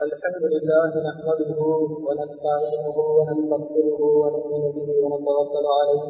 الحمد لله نحمده ونستعينه ونستغفره ونؤمن به ونتوكل عليه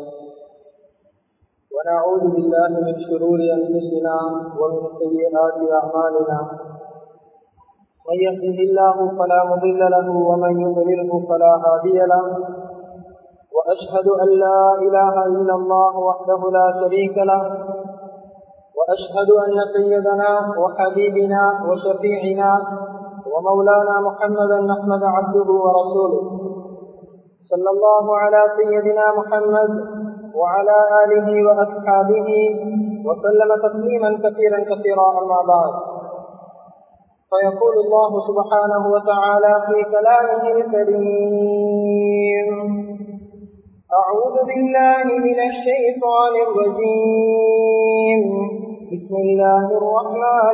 ونعوذ بالله من شرور انفسنا ومن سيئات اعمالنا من يهده الله فلا مضل له ومن يضلله فلا هادي له واشهد ان لا اله الا الله وحده لا شريك له واشهد ان سيدنا وحبيبنا وشفيعنا ومولانا محمدا احمد عبده ورسوله صلى الله على سيدنا محمد وعلى اله واصحابه وسلم تسليما كثيرا كثيرا اما بعد فيقول الله سبحانه وتعالى في كلامه الكريم أعوذ بالله من الشيطان الرجيم بسم الله الرحمن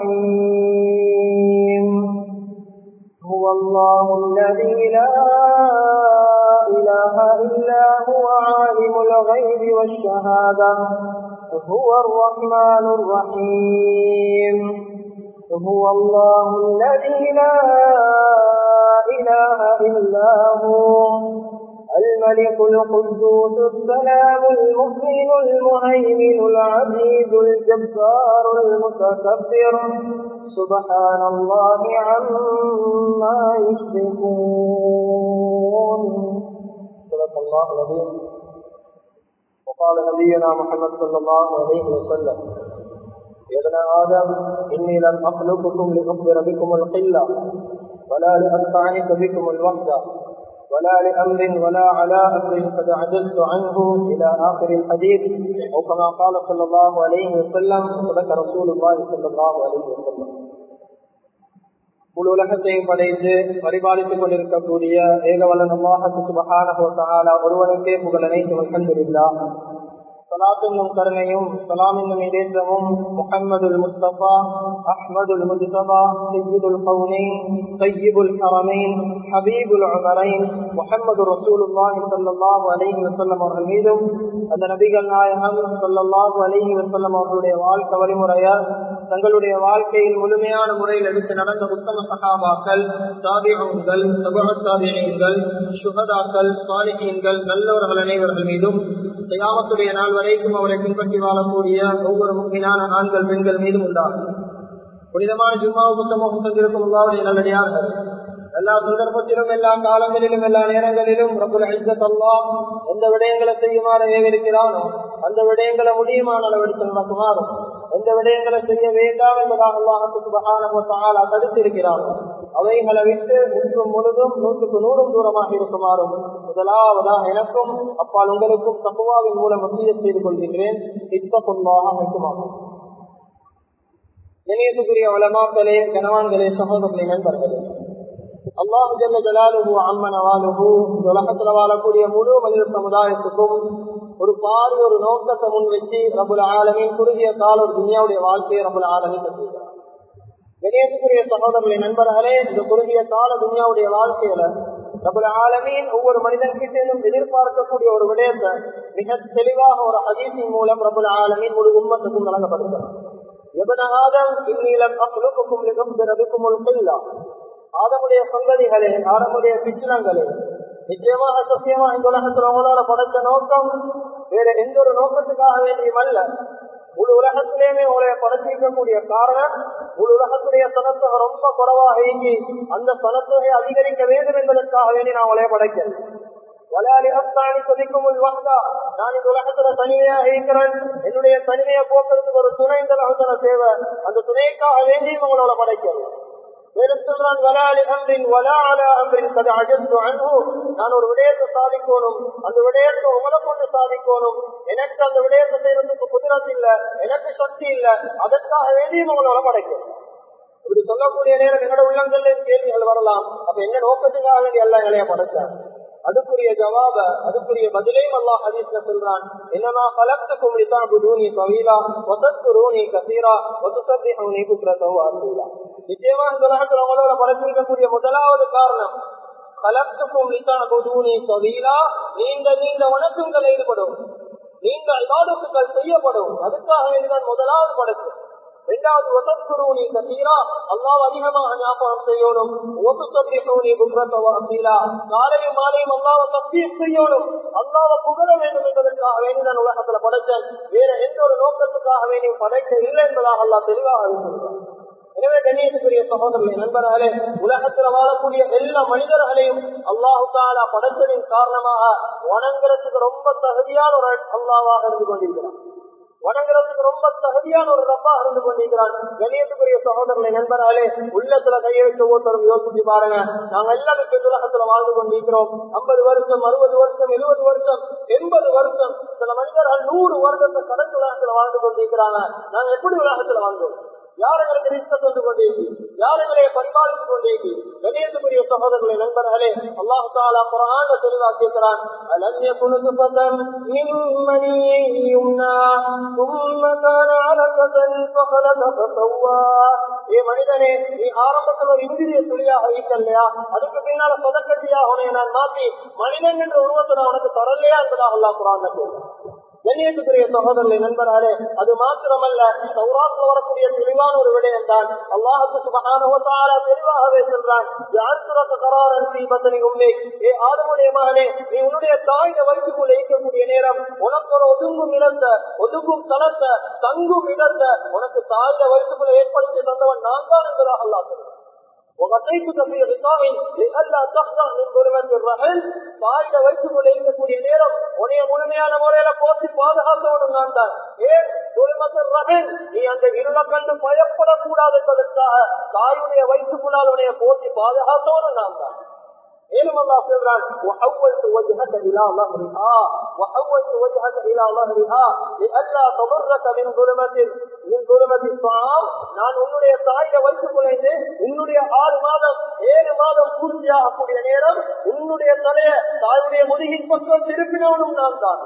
الرحيم هو الله الذي لا إله إلا هو عالم الغيب والشهادة هو الرحمن الرحيم هو الله الذي لا إله إلا هو الملك القدوس السلام المؤمن المهيمن العزيز الجبار المتكبر سبحان الله عما يشركون صدق الله العظيم وقال نبينا محمد صلى الله عليه وسلم يا ابن آدم إني لم أخلقكم لأخبر بكم القلة ولا لأستعنف بكم الوحدة ولا لأمر ولا على أمر قد عجزت عنه إلى آخر الحديث أو كما قال صلى الله عليه وسلم صدق رسول الله صلى الله عليه وسلم முழு உலகத்தையும் படைத்து பரிபாலித்துக் கொண்டிருக்கக்கூடிய ஏகவல்லன் அல்லாஹத்து சுபகான ஒருவனுக்கே புகழனை அல்ஹம்துலில்லா சலாத் என்னும் கருணையும் சலாம் என்னும் இடேற்றமும் முகம்மது முஸ்தபா அஹ்மது முஜ்தபா சையீதுல் கவுனைன் சையீபுல் ஹரமைன் ஹபீபுல் உமரைன் முகமது ரசூலுல்லாஹி ஸல்லல்லாஹு அலைஹி வஸல்லம் அவர்கள் மீதும் அந்த நபிகள் நாயகம் ஸல்லல்லாஹு அலைஹி வஸல்லம் அவர்களுடைய வாழ்க்கை வழிமுறைய தங்களுடைய வாழ்க்கையில் முழுமையான முறையில் எடுத்து நடந்த உத்தம சகாபாக்கள் தாபிகள் சபக தாபிகள் சுகதாக்கள் சாலிஹீன்கள் நல்லவர்கள் அனைவர்கள் மீதும் தயாமத்துடைய நாள் வரைக்கும் அவரை பின்பற்றி வாழக்கூடிய ஒவ்வொரு முக்கியமான ஆண்கள் பெண்கள் மீதும் உண்டாகும் புனிதமான ஜும்மாவு புத்தகம் தந்திருக்கும் அல்லாவுடைய நல்லடியார்கள் எல்லா சந்தர்ப்பத்திலும் எல்லா காலங்களிலும் எல்லா நேரங்களிலும் ரபுல் ஐசத் அல்லா எந்த விடயங்களை செய்யுமாறு ஏவிருக்கிறானோ அந்த விடயங்களை முடியுமான அளவெடுத்து நடக்குமாறும் எந்த விடயங்களை செய்ய வேண்டாம் என்பதாக அல்லாஹத்துக்கு மகான தடுத்திருக்கிறானோ அவைகளை விட்டு முற்றும் முழுதும் நூற்றுக்கு நூறும் தூரமாக இருக்குமாறும் முதலாவதாக எனக்கும் அப்பால் உங்களுக்கும் தப்புவாவின் மூலம் வசிய செய்து கொள்கின்றேன் இத்தப்புல்லாக இருக்குமாகும் இணையத்துக்குரிய வளமாக்களே கணவான்களே சகோதரர்களே நண்பர்களே அல்லாஹு ஜல்ல ஜலாலுகு அம்மன் அவாலுகு இந்த உலகத்துல வாழக்கூடிய முழு மனித சமுதாயத்துக்கும் ஒரு பாரி ஒரு நோக்கத்தை முன் வச்சு ரபுல் ஆலமின் குறுகிய கால ஒரு துனியாவுடைய வாழ்க்கையை ரபுல் ஆலமின் கற்றுக்கிறார் கணேசக்குரிய சகோதரர்களே நண்பர்களே இந்த குறுகிய கால துனியாவுடைய வாழ்க்கையில ரபுல் ஆலமீன் ஒவ்வொரு மனிதன் கிட்டேயும் எதிர்பார்க்கக்கூடிய ஒரு விடயத்தை மிக தெளிவாக ஒரு ஹதீசின் மூலம் ரபுல் ஆலமீன் முழு உண்மத்துக்கும் வழங்கப்படுகிறார் எவன ஆதம் இந்நீளம் அக்குழுக்கும் ரபிக்கும் ஒரு செல்லா ஆதமுடைய சந்ததிகளே ஆதமுடைய பிச்சினங்களே நிச்சயமாக சத்தியமா இந்த உலகத்தில் உங்களால படைச்ச நோக்கம் வேற எந்த ஒரு நோக்கத்துக்காக வேண்டியும் அல்ல முழு உலகத்திலேயுமே உங்களை படைச்சிருக்கக்கூடிய காரணம் முழு உலகத்துடைய சனத்தொகை ரொம்ப குறைவாக இயங்கி அந்த சனத்தொகையை அதிகரிக்க வேண்டும் என்பதற்காக வேண்டி நான் உங்களை படைக்கிறேன் வலாலி அப்தானி கொதிக்கும் வந்தா நான் இந்த உலகத்துல தனிமையாக இருக்கிறேன் என்னுடைய தனிமையை போக்குறதுக்கு ஒரு துணை இந்த உலகத்துல தேவை அந்த துணைக்காக வேண்டியும் உங்களோட படைக்கிறேன் மேலும் சொல்றான் வலாலி அன்பின் வலால அன்பின் கதை அஜந்து அன்பு நான் ஒரு விடயத்தை சாதிக்கணும் அந்த விடயத்தை உங்களை கொண்டு சாதிக்கணும் எனக்கு அந்த விடயத்தை செய்யறதுக்கு குதிரத்து இல்ல எனக்கு சக்தி இல்ல அதற்காக வேண்டியும் உங்களோட படைக்கும் இப்படி சொல்லக்கூடிய நேரம் என்னோட உள்ளங்கள்ல கேள்விகள் வரலாம் அப்ப என்ன நோக்கத்துக்காக வேண்டிய எல்லா நிலைய படைச்சார் அதுக்குரிய ஜவாப அதுக்குரிய பதிலையும் அல்லாஹ் ஹதீஸ்ல சொல்றான் என்னமா கலக்துக்கும் லிதாபுதூனி தவீலா வதத்குரூனி கசீரா வதுசப்பிஹூனி குப்ரதஹு அசீலா நிச்சயமா இந்த உலகத்துல உங்களோட படைச்சிருக்கக்கூடிய முதலாவது காரணம் கலக்துக்கும் லிதாபுதூனி தவீலா நீண்ட நீண்ட வணக்கங்கள் ஈடுபடும் நீண்ட இபாதத்துக்கள் செய்யப்படும் அதுக்காக வேண்டிதான் முதலாவது படைப்பு இரண்டாவது வசத்குருணி கத்தீரா அல்லாஹ் அதிகமாக ஞாபகம் செய்யணும் ஒத்து தப்பிசூனி குப்ரத்தவா அசீலா காலையும் மாலையும் அல்லாவை தப்பி செய்யணும் அல்லாவை புகழ வேண்டும் என்பதற்காக வேண்டி நான் உலகத்துல படைத்தேன் வேற எந்த ஒரு நோக்கத்துக்காக வேண்டி படைக்க இல்லை என்பதாக அல்லாஹ் தெளிவாக சொல்றான் எனவே கண்ணியத்துக்குரிய சகோதரர்களே நண்பர்களே உலகத்துல வாழக்கூடிய எல்லா மனிதர்களையும் அல்லாஹு தாலா படைத்ததின் காரணமாக வணங்குறதுக்கு ரொம்ப தகுதியான ஒரு அல்லாவாக இருந்து கொண்டிருக்கிறான் வணங்குறதுக்கு ரொம்ப தகுதியான ஒரு ரப்பாக இருந்து கொண்டிருக்கிறான் கணியத்துக்குரிய சகோதரர்களை நண்பர்களே உள்ளத்துல கையெழுத்து ஒருத்தரும் யோசிச்சு பாருங்க நாங்க எல்லாமே உலகத்துல வாழ்ந்து கொண்டிருக்கிறோம் ஐம்பது வருஷம் அறுபது வருஷம் எழுபது வருஷம் எண்பது வருஷம் சில மனிதர்கள் நூறு வருடத்தை கடந்து உலகத்துல வாழ்ந்து கொண்டிருக்கிறாங்க நாங்க எப்படி உலகத்துல வாழ்ந்தோம் யாருங்களுக்கு ரிஸ்க் தந்து கொண்டேகி யாருங்களை பரிபாலித்துக் கொண்டேகி கணேசபுரிய சகோதரர்களை நண்பர்களே அல்லாஹு தாலா குரான தெளிவா கேட்கிறான் அலன்ய குணுதுபதம் மின்மணி யும்னா ثم كان علقة فخلق فسوى ஏ மனிதனே நீ ஆரம்பத்தில் ஒரு இந்திரிய துளியாக இருக்கலையா அதுக்கு பின்னால சொதக்கட்டியா உனைய நான் மாத்தி மனிதன் என்ற உருவத்தை நான் உனக்கு தரலையா என்பதாக அல்லாஹ் குரான் கண்ணியத்துக்குரிய சகோதரர்களை நண்பர்களே அது மாத்திரமல்ல சௌராத்துல வரக்கூடிய தெளிவான ஒரு விடயம் தான் அல்லாஹுக்கு சுபகான தெளிவாகவே சொல்றான் யாருக்குறக்க கராரன் தீபத்தனி உண்மை ஏ ஆதமுடைய மகனே நீ உன்னுடைய தாயிட வயிற்றுக்குள்ள இருக்கக்கூடிய நேரம் உனக்கு ஒரு ஒதுங்கும் இடத்த ஒதுங்கும் தளத்தை தங்கும் இடத்த உனக்கு தாயிட வயிற்றுக்குள்ள ஏற்படுத்தி தந்தவன் நான் தான் என்பதாக அல்லா சொல்றான் وغطيتك في غطاء لئلا تخضع من ظلمة الرحل தாயிட வைத்துக் கொள்ள இருக்கக்கூடிய நேரம் உடைய முழுமையான முறையில போட்டி பாதுகாத்தோடும் நான் தான் ஏன் துல்மத்தர் ரஹல் நீ அந்த இருளை கண்டு பயப்படக்கூடாது என்பதற்காக தாயுடைய வயிற்றுக்குள்ளால் உடைய போட்டி பாதுகாத்தோடும் நான் தான் மேலும் அல்லாஹ் சொல்றான் وحولت وجهك الى ظهرها وحولت وجهك الى ظهرها لئلا تضرك من ظلمة من ظلمة الطعام நான் உன்னுடைய தாயில வைத்துக் கொள்ளைந்து உன்னுடைய ஆறு மாதம் ஏழு மாதம் பூர்த்தியாகக்கூடிய நேரம் உன்னுடைய தலைய தாயுடைய முதுகின் பக்கம் திருப்பினவனும் நான் தான்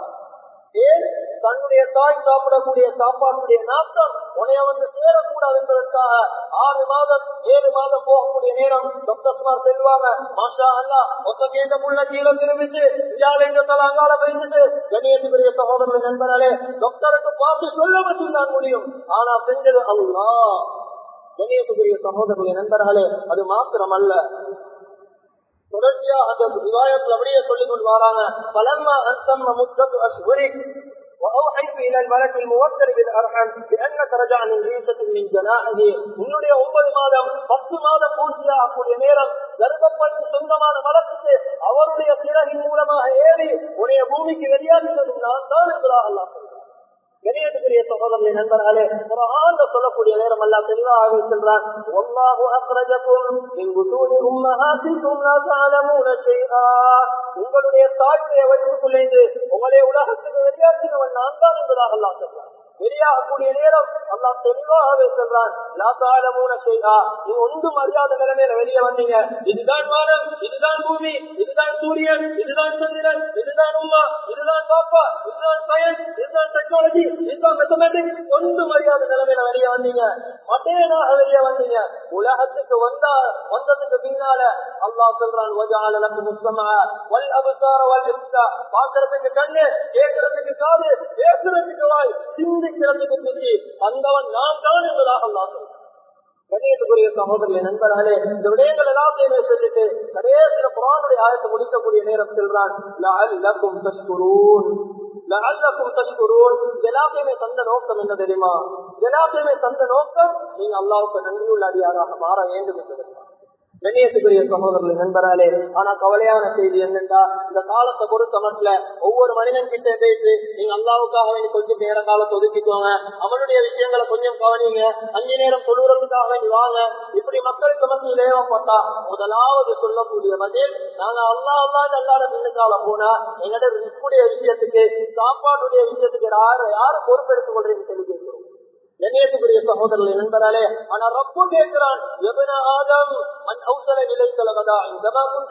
ஏன் தன்னுடைய தாய் சாப்பிடக்கூடிய சாப்பாட்டுடைய நாட்டம் உனைய வந்து சேரக்கூடாது என்பதற்காக ஆறு மாதம் ஏழு மாதம் போகக்கூடிய நேரம் டாக்டர் செல்வாங்க மாஷா அல்லா ஒத்த கேட்ட புள்ள கீழே திரும்பிட்டு விஜயாலயத்தில் அங்கால பேசிட்டு கணியத்துக்குரிய சகோதரர்கள் நண்பர்களே டாக்டருக்கு பார்த்து சொல்ல மட்டும்தான் முடியும் ஆனா செஞ்சது அல்லா கணியத்துக்குரிய சகோதரர்கள் நண்பர்களே அது மாத்திரம் அல்ல தொடர்ச்சியாக அந்த விவாயத்தில் அப்படியே சொல்லிக் கொண்டு வராங்க பலம்மா அந்தம் முத்தத்து அஸ்வரி وأوحيت إلى الملك الموكل بالأرحم بأنك رجع من ريشة من جناحه உன்னுடைய ஒன்பது மாதம் பத்து மாதம் பூர்த்தியாகக்கூடிய நேரம் கர்ப்பப்பட்டு சொந்தமான மலத்துக்கு அவருடைய பிறகின் மூலமாக ஏறி உடைய பூமிக்கு வெளியாகினது நான் தான் என்பதாக அல்லா கணியத்துக்குரிய சகோதரர்களை நண்பர்களே குரான் சொல்லக்கூடிய நேரம் எல்லாம் தெளிவாக சொல்றான் ஒல்லாஹு அக்ரஜக்கும் மின் புத்தூனி உம்மஹாத்திக்கும் லா தஅலமூன ஷைஆ உங்களுடைய தாயுடைய வயிற்றுக்குள்ளேந்து உங்களை உலகத்துக்கு வெளியாக்கினவன் நான் தான் என்பதாக அல்லாஹ் சொல்றான் வெளியாகக்கூடிய நேரம் அல்லாஹ் தெளிவாகவே சொல்றான் லாசாலமூன செய்தா நீ ஒன்றும் அறியாத நிலைமையில வெளியே வந்தீங்க இதுதான் வானம் இதுதான் பூமி இதுதான் சூரியன் இதுதான் சந்திரன் இதுதான் உமா இதுதான் பாப்பா இதுதான் சயின்ஸ் இதுதான் டெக்னாலஜி இதுதான் மெத்தமெட்டிக்ஸ் ஒன்றும் அறியாத நிலைமையில வெளியே வந்தீங்க மட்டேனாக வெளியே வந்தீங்க உலகத்துக்கு வந்தா வந்ததுக்கு பின்னால அல்லாஹ் சொல்றான் வஜால லக்கு முஸ்லமா வல் அபுசார வல் இப்சா பாக்குறதுக்கு கண்ணு கேட்கறதுக்கு காது பேசுறதுக்கு வாய் சிந்திக்கிறதுக்கு புத்தி வந்தவன் நான் தான் என்பதாக அல்லாஹ் சொல்றான் கண்ணியத்துக்குரிய சகோதரிய நண்பர்களே இந்த விடயங்கள் எல்லாத்தையுமே சொல்லிட்டு கடைசியில குரானுடைய ஆயத்தை முடிக்கக்கூடிய நேரம் சொல்றான் லஅல்லக்கும் தஷ்குரூன் லஅல்லக்கும் தஷ்குரூன் எல்லாத்தையுமே தந்த நோக்கம் என்ன தெரியுமா எல்லாத்தையுமே தந்த நோக்கம் நீங்க அல்லாவுக்கு நன்றியுள்ள அடியாராக மாற வேண்டும் என்பதற்காக கண்ணியத்துக்குரிய சகோதரர்கள் நண்பராலே ஆனா கவலையான செய்தி என்னென்றா இந்த காலத்தை பொறுத்த மட்டும் ஒவ்வொரு மனிதன் கிட்ட பேசி நீங்க அல்லாவுக்காக வேண்டி கொஞ்சம் நேர காலத்தை ஒதுக்கிக்கோங்க அவனுடைய விஷயங்களை கொஞ்சம் கவனிங்க அஞ்சு நேரம் சொல்லுறதுக்காக வேண்டி வாங்க இப்படி மக்களுக்கு மத்தியில் ஏவப்பட்டா முதலாவது சொல்லக்கூடிய பதில் நாங்க அல்லா அல்லா அல்லாட பின்னுக்கால போனா எங்கட ரிஸ்குடைய விஷயத்துக்கு சாப்பாட்டுடைய விஷயத்துக்கு யாரு யாரு பொறுப்பெடுத்துக் கொள்றீங்கன்னு சொல்லி கேட்கிறோம் கண்ணியத்துக்குரிய சகோதரர்களை நண்பராலே ஆனா ரப்பு கேட்கிறான் எவன ஆதம் மண் அவுசல நிலை கலகதா இந்த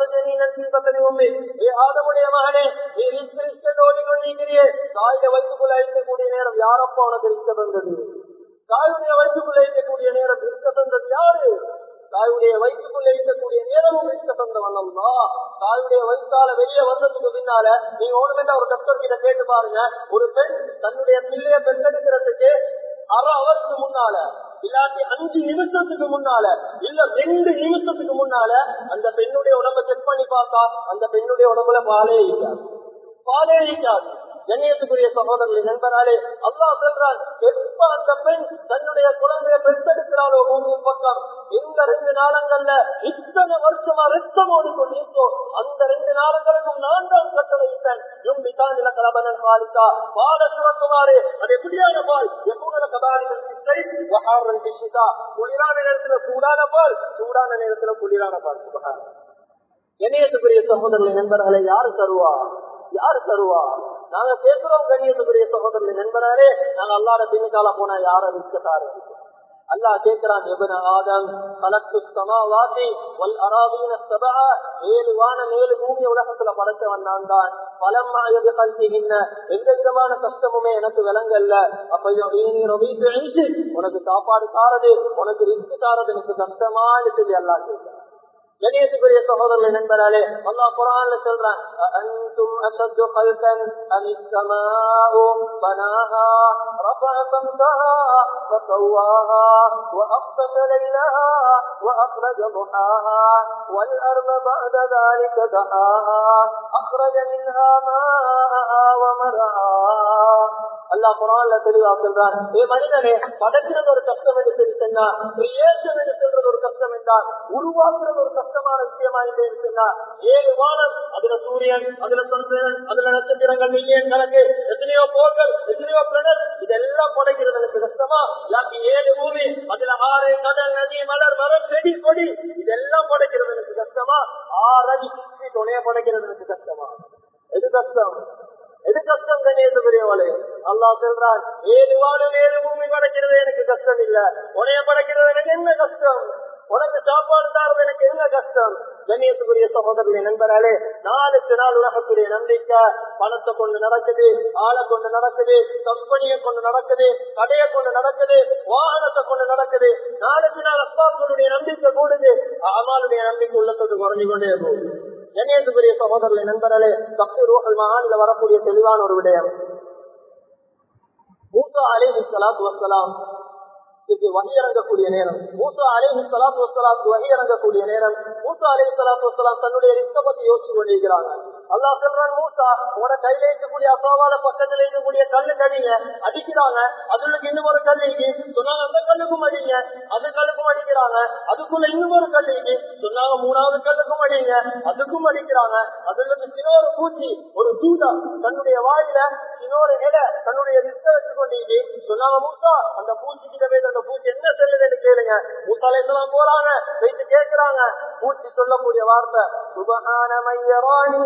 உண்மை ஏ ஆதமுடைய மகனே நீ ரிஸ்க் ஓடிக்கொண்டிருக்கிறியே தாயை வைத்துக்குள்ள அழிக்கக்கூடிய நேரம் யாரப்பா உனக்கு ரிஸ்க தந்தது தாயுடைய வைத்துக்குள்ள இருக்கக்கூடிய நேரம் ரிஸ்க தந்தது யாரு தாயுடைய வயிற்றுக்குள்ள இருக்கக்கூடிய நேரமும் ரிஸ்க தந்தவன் அல்லா தாயுடைய வயிற்றால வெளியே வந்ததுக்கு பின்னால நீங்க ஒண்ணுமெண்டா ஒரு டாக்டர் கிட்ட கேட்டு பாருங்க ஒரு பெண் தன்னுடைய பிள்ளைய பெற்றெடுக்கிறதுக்கு அரை அவருக்கு முன்னால இல்லாட்டி அஞ்சு நிமிஷத்துக்கு முன்னால இல்ல ரெண்டு நிமிஷத்துக்கு முன்னால அந்த பெண்ணுடைய உடம்ப செக் பண்ணி பார்த்தா அந்த பெண்ணுடைய உடம்புல பாலே இருக்காது பாலே இருக்காது கண்ணியத்துக்குரிய சகோதரர்களை நண்பனாலே அல்லா சொல்றான் எப்ப அந்த பெண் தன்னுடைய குழந்தைய பெற்றெடுக்கிறாளோ பூமியின் பக்கம் இந்த ரெண்டு நாளங்கள்ல இத்தனை வருஷமா ரத்தம் ஓடிக்கொண்டிருக்கோ அந்த ரெண்டு நாளங்களுக்கும் நான் தான் கட்டளையிட்டேன் யும்பி தான் கலபனன் பாலித்தா பால சுரக்குமாறு அது எப்படியான பால் எப்பூல கதாரிகள் குளிரான நேரத்துல சூடான பால் சூடான நேரத்துல குளிரான பால் சுபகார் கண்ணியத்துக்குரிய சகோதரர்களை நண்பர்களை யாரு தருவா யாரு தருவா நாங்க கேட்கிறோம் கண்ணியத்துக்குரிய சகோதரர்களை நண்பனாலே நாங்க அல்லாத திணைக்கால போனா யார விற்கத்தாரு அல்லாஹ் கேட்கிறான் எபன ஆதம் கலக்கு சமாவாசி வல் அராபீன சபா ஏழு வானம் ஏழு பூமி உலகத்துல படைச்சவன் நான் தான் பலம் ஆயது கல்கிகின்ற எந்த விதமான கஷ்டமுமே எனக்கு விளங்கல்ல அப்ப உனக்கு சாப்பாடு தாரது உனக்கு ரிஸ்க் தாரது எனக்கு கஷ்டமானு சொல்லி அல்லாஹ் கேட்கிறான் கணியத்துக்குரிய சகோதரர்களை நண்பராலே அல்லா குரான்ல சொல்றான் அன்தும் அஷத்து கல்கன் அனிஸ்ஸமாஉ பனாஹா ரஃபஅ சம்காஹா فسواها وأغطش ليلها وأخرج ضحاها والأرض بعد ذلك دحاها أخرج منها ماءها ومرعاها அல்லாஹ் குரான்ல தெளிவா சொல்றான் ஏ மனிதனே படைக்கிறது ஒரு கஷ்டம் என்று சொல்லி சொன்னா கிரியேஷன் என்று சொல்றது ஒரு கஷ்டம் என்றால் உருவாக்குறது ஒரு கஷ்டமான விஷயமா என்று சொன்னா ஏழு வானம் அதுல சூரியன் அதுல சந்திரன் அதுல நட்சத்திரங்கள் மில்லியன் கணக்கு எத்தனையோ போர்கள் எத்தனையோ பிளனர் இதெல்லாம் படைக்கிறது எனக்கு கஷ்டமா இல்லாட்டி ஏழு பூமி அதுல ஆறு கடல் நதி மலர் மரம் செடி கொடி இதெல்லாம் படைக்கிறது எனக்கு கஷ்டமா ஆறு அடி சுற்றி துணைய படைக்கிறது எனக்கு கஷ்டமா எது கஷ்டம் எது கஷ்டம் கண்ணியத்துக்குரியவளே அல்லா சொல்றான் ஏழு வாழும் ஏழு பூமி படைக்கிறது எனக்கு கஷ்டம் இல்ல உனைய படைக்கிறது எனக்கு என்ன கஷ்டம் உனக்கு சாப்பாடு தாரது எனக்கு என்ன கஷ்டம் கண்ணியத்துக்குரிய சகோதரர்களை நண்பராலே நாளுக்கு நாள் உலகத்துடைய நம்பிக்கை பணத்தை கொண்டு நடக்குது ஆளை கொண்டு நடக்குது கம்பெனியை கொண்டு நடக்குது கடையை கொண்டு நடக்குது வாகனத்தை கொண்டு நடக்குது நாளுக்கு நாள் அஸ்தாபுடைய நம்பிக்கை கூடுது அமாலுடைய நம்பிக்கை உள்ளத்துக்கு குறைஞ்சு கொண்டே போகுது கண்ணியத்துக்குரிய சகோதரர்களை நண்பர்களே பக்தி ரூஹல் மகான்ல வரக்கூடிய தெளிவான ஒரு விடயம் மூசா அலேஹி சலாத்து வசலாம் வகி இறங்கக்கூடிய நேரம் மூசா அலேஹி சலாத்து வசலாத்து வகி இறங்கக்கூடிய நேரம் மூசா அலேஹி சலாத்து வசலாம் தன்னுடைய ரிஸ்க பத்தி யோசிச்சு கொண்டிருக்கிறாங்க அல்லா சொல்றான் மூசா உன கையில இருக்கக்கூடிய அசாவால பக்கத்துல இருக்கக்கூடிய கல்லு கடிங்க அடிக்கிறாங்க அதுக்கு இன்னும் ஒரு கல் இருக்கு சொன்னாங்க அந்த கல்லுக்கும் அடிங்க அது கல்லுக்கும் அடிக்கிறாங்க அதுக்குள்ள இன்னும் ஒரு கல் இருக்கு சொன்னாங்க மூணாவது கல்லுக்கும் அடிங்க அதுக்கும் அடிக்கிறாங்க அதுல சின்னொரு பூச்சி ஒரு தூதா தன்னுடைய வாயில இன்னொரு இலை தன்னுடைய ரிஸ்க வச்சு கொண்டிருக்கு சொன்னாங்க மூசா அந்த பூச்சி கிட்ட போய் அந்த பூச்சி என்ன செல்லுதுன்னு கேளுங்க மூசாலேசலாம் போறாங்க போயிட்டு கேட்கிறாங்க பூச்சி சொல்லக்கூடிய வார்த்தை சுபகான மையராணி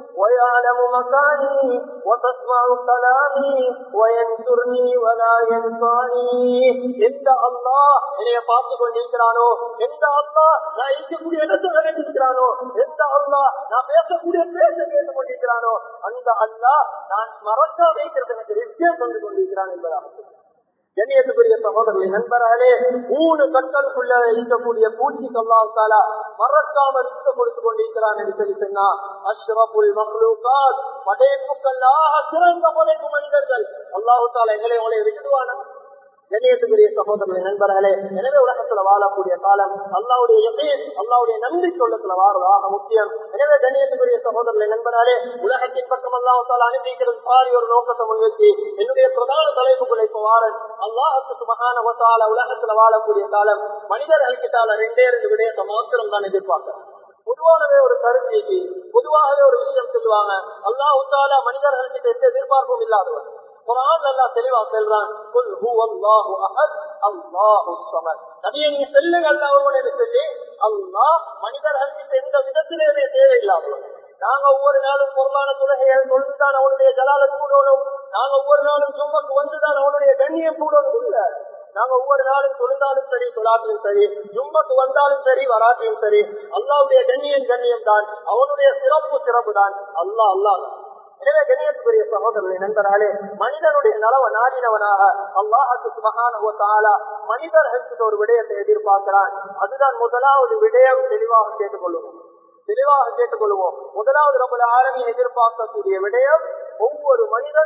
ويعلم مكاني وتسمع كلامي وينصرني ولا ينصاني எந்த அல்லாஹ் என்னைய பார்த்து கொண்டிருக்கிறானோ எந்த அல்லாஹ் நான் இருக்கக்கூடிய இடத்துல இருக்கிறானோ எந்த அல்லாஹ் நான் பேசக்கூடிய பேச கேட்டுக் கொண்டிருக்கிறானோ அந்த அல்லாஹ் நான் மறக்க வைக்கிறது எனக்கு நிச்சயம் தந்து கொண்டிருக்கிறான் என்பதாக கண்ணியத்துக்குரிய சகோதரர்களை நண்பராலே மூணு கற்களுக்குள்ள இருக்கக்கூடிய பூச்சி கல்லாத்தால மறக்காமல் இருக்க கொடுத்து கொண்டிருக்கிறான் என்று சொல்லி சொன்னா அஷ்ரபுல் மஹ்லூகாத் படைப்புக்கெல்லாம் சிறந்த படைப்பு மனிதர்கள் அல்லாஹு தாலா எங்களை உங்களை விட்டுடுவான கண்ணியத்துக்குரிய சகோதரர்களை நண்பர்களே எனவே உலகத்துல வாழக்கூடிய காலம் அல்லாவுடைய எதையும் அல்லாவுடைய நம்பிக்கை உள்ளத்துல வாழறதாக முக்கியம் எனவே கண்ணியத்துக்குரிய சகோதரர்களை நண்பர்களே உலகத்தின் பக்கம் அல்லாஹால அனுப்பிக்கிறது பாரி ஒரு நோக்கத்தை முன்வச்சு என்னுடைய பிரதான தலைப்புக்குள்ள இப்ப வாரன் அல்லாஹத்துக்கு மகான வசால உலகத்துல வாழக்கூடிய காலம் மனிதர்கள் கிட்டால ரெண்டே ரெண்டு விடயத்தை மாத்திரம் தான் எதிர்பார்க்கிறேன் பொதுவானவே ஒரு கருத்து பொதுவாகவே ஒரு விஷயம் சொல்லுவாங்க அல்லாஹு தாலா மனிதர்கள் கிட்ட எந்த எதிர்பார்ப்பும் இல்லாதவர் குரான் அல்லா தெளிவா செல்றான் குல் ஹுவல்லாஹு அஹத் அல்லாஹு ஸமத் நபியே நீங்க செல்லுங்க அல்லாஹ்வுடைய சொல்லி அல்லாஹ் மனிதர்கள் கிட்ட எந்த விதத்திலேயே தேவையில்லாதவர் நாங்க ஒவ்வொரு நாளும் பொருளான தொழுகைகள் தொழுதுதான் அவனுடைய ஜலால கூடணும் நாங்க ஒவ்வொரு நாளும் சும்மக்கு வந்துதான் அவனுடைய கண்ணியம் கூடணும் இல்ல நாங்க ஒவ்வொரு நாளும் தொழுந்தாலும் சரி தொழாட்டிலும் சரி ஜும்மக்கு வந்தாலும் சரி வராட்டிலும் சரி அல்லாவுடைய கண்ணியம் கண்ணியம் தான் அவனுடைய சிறப்பு சிறப்பு தான் அல்லா அல்லா எனவே கணியத்துக்குரிய சகோதரர்களை நண்பர்களே மனிதனுடைய நலவ நாடினவனாக அல்லாஹுக்கு மகான மனிதர்களுக்கு ஒரு விடயத்தை எதிர்பார்க்கிறான் அதுதான் முதலாவது விடயம் தெளிவாக கேட்டுக்கொள்ளுவோம் தெளிவாக கேட்டுக்கொள்வோம் முதலாவது நம்மள ஆரம்பியை எதிர்பார்க்கக்கூடிய விடயம் ஒவ்வொரு மனிதனும்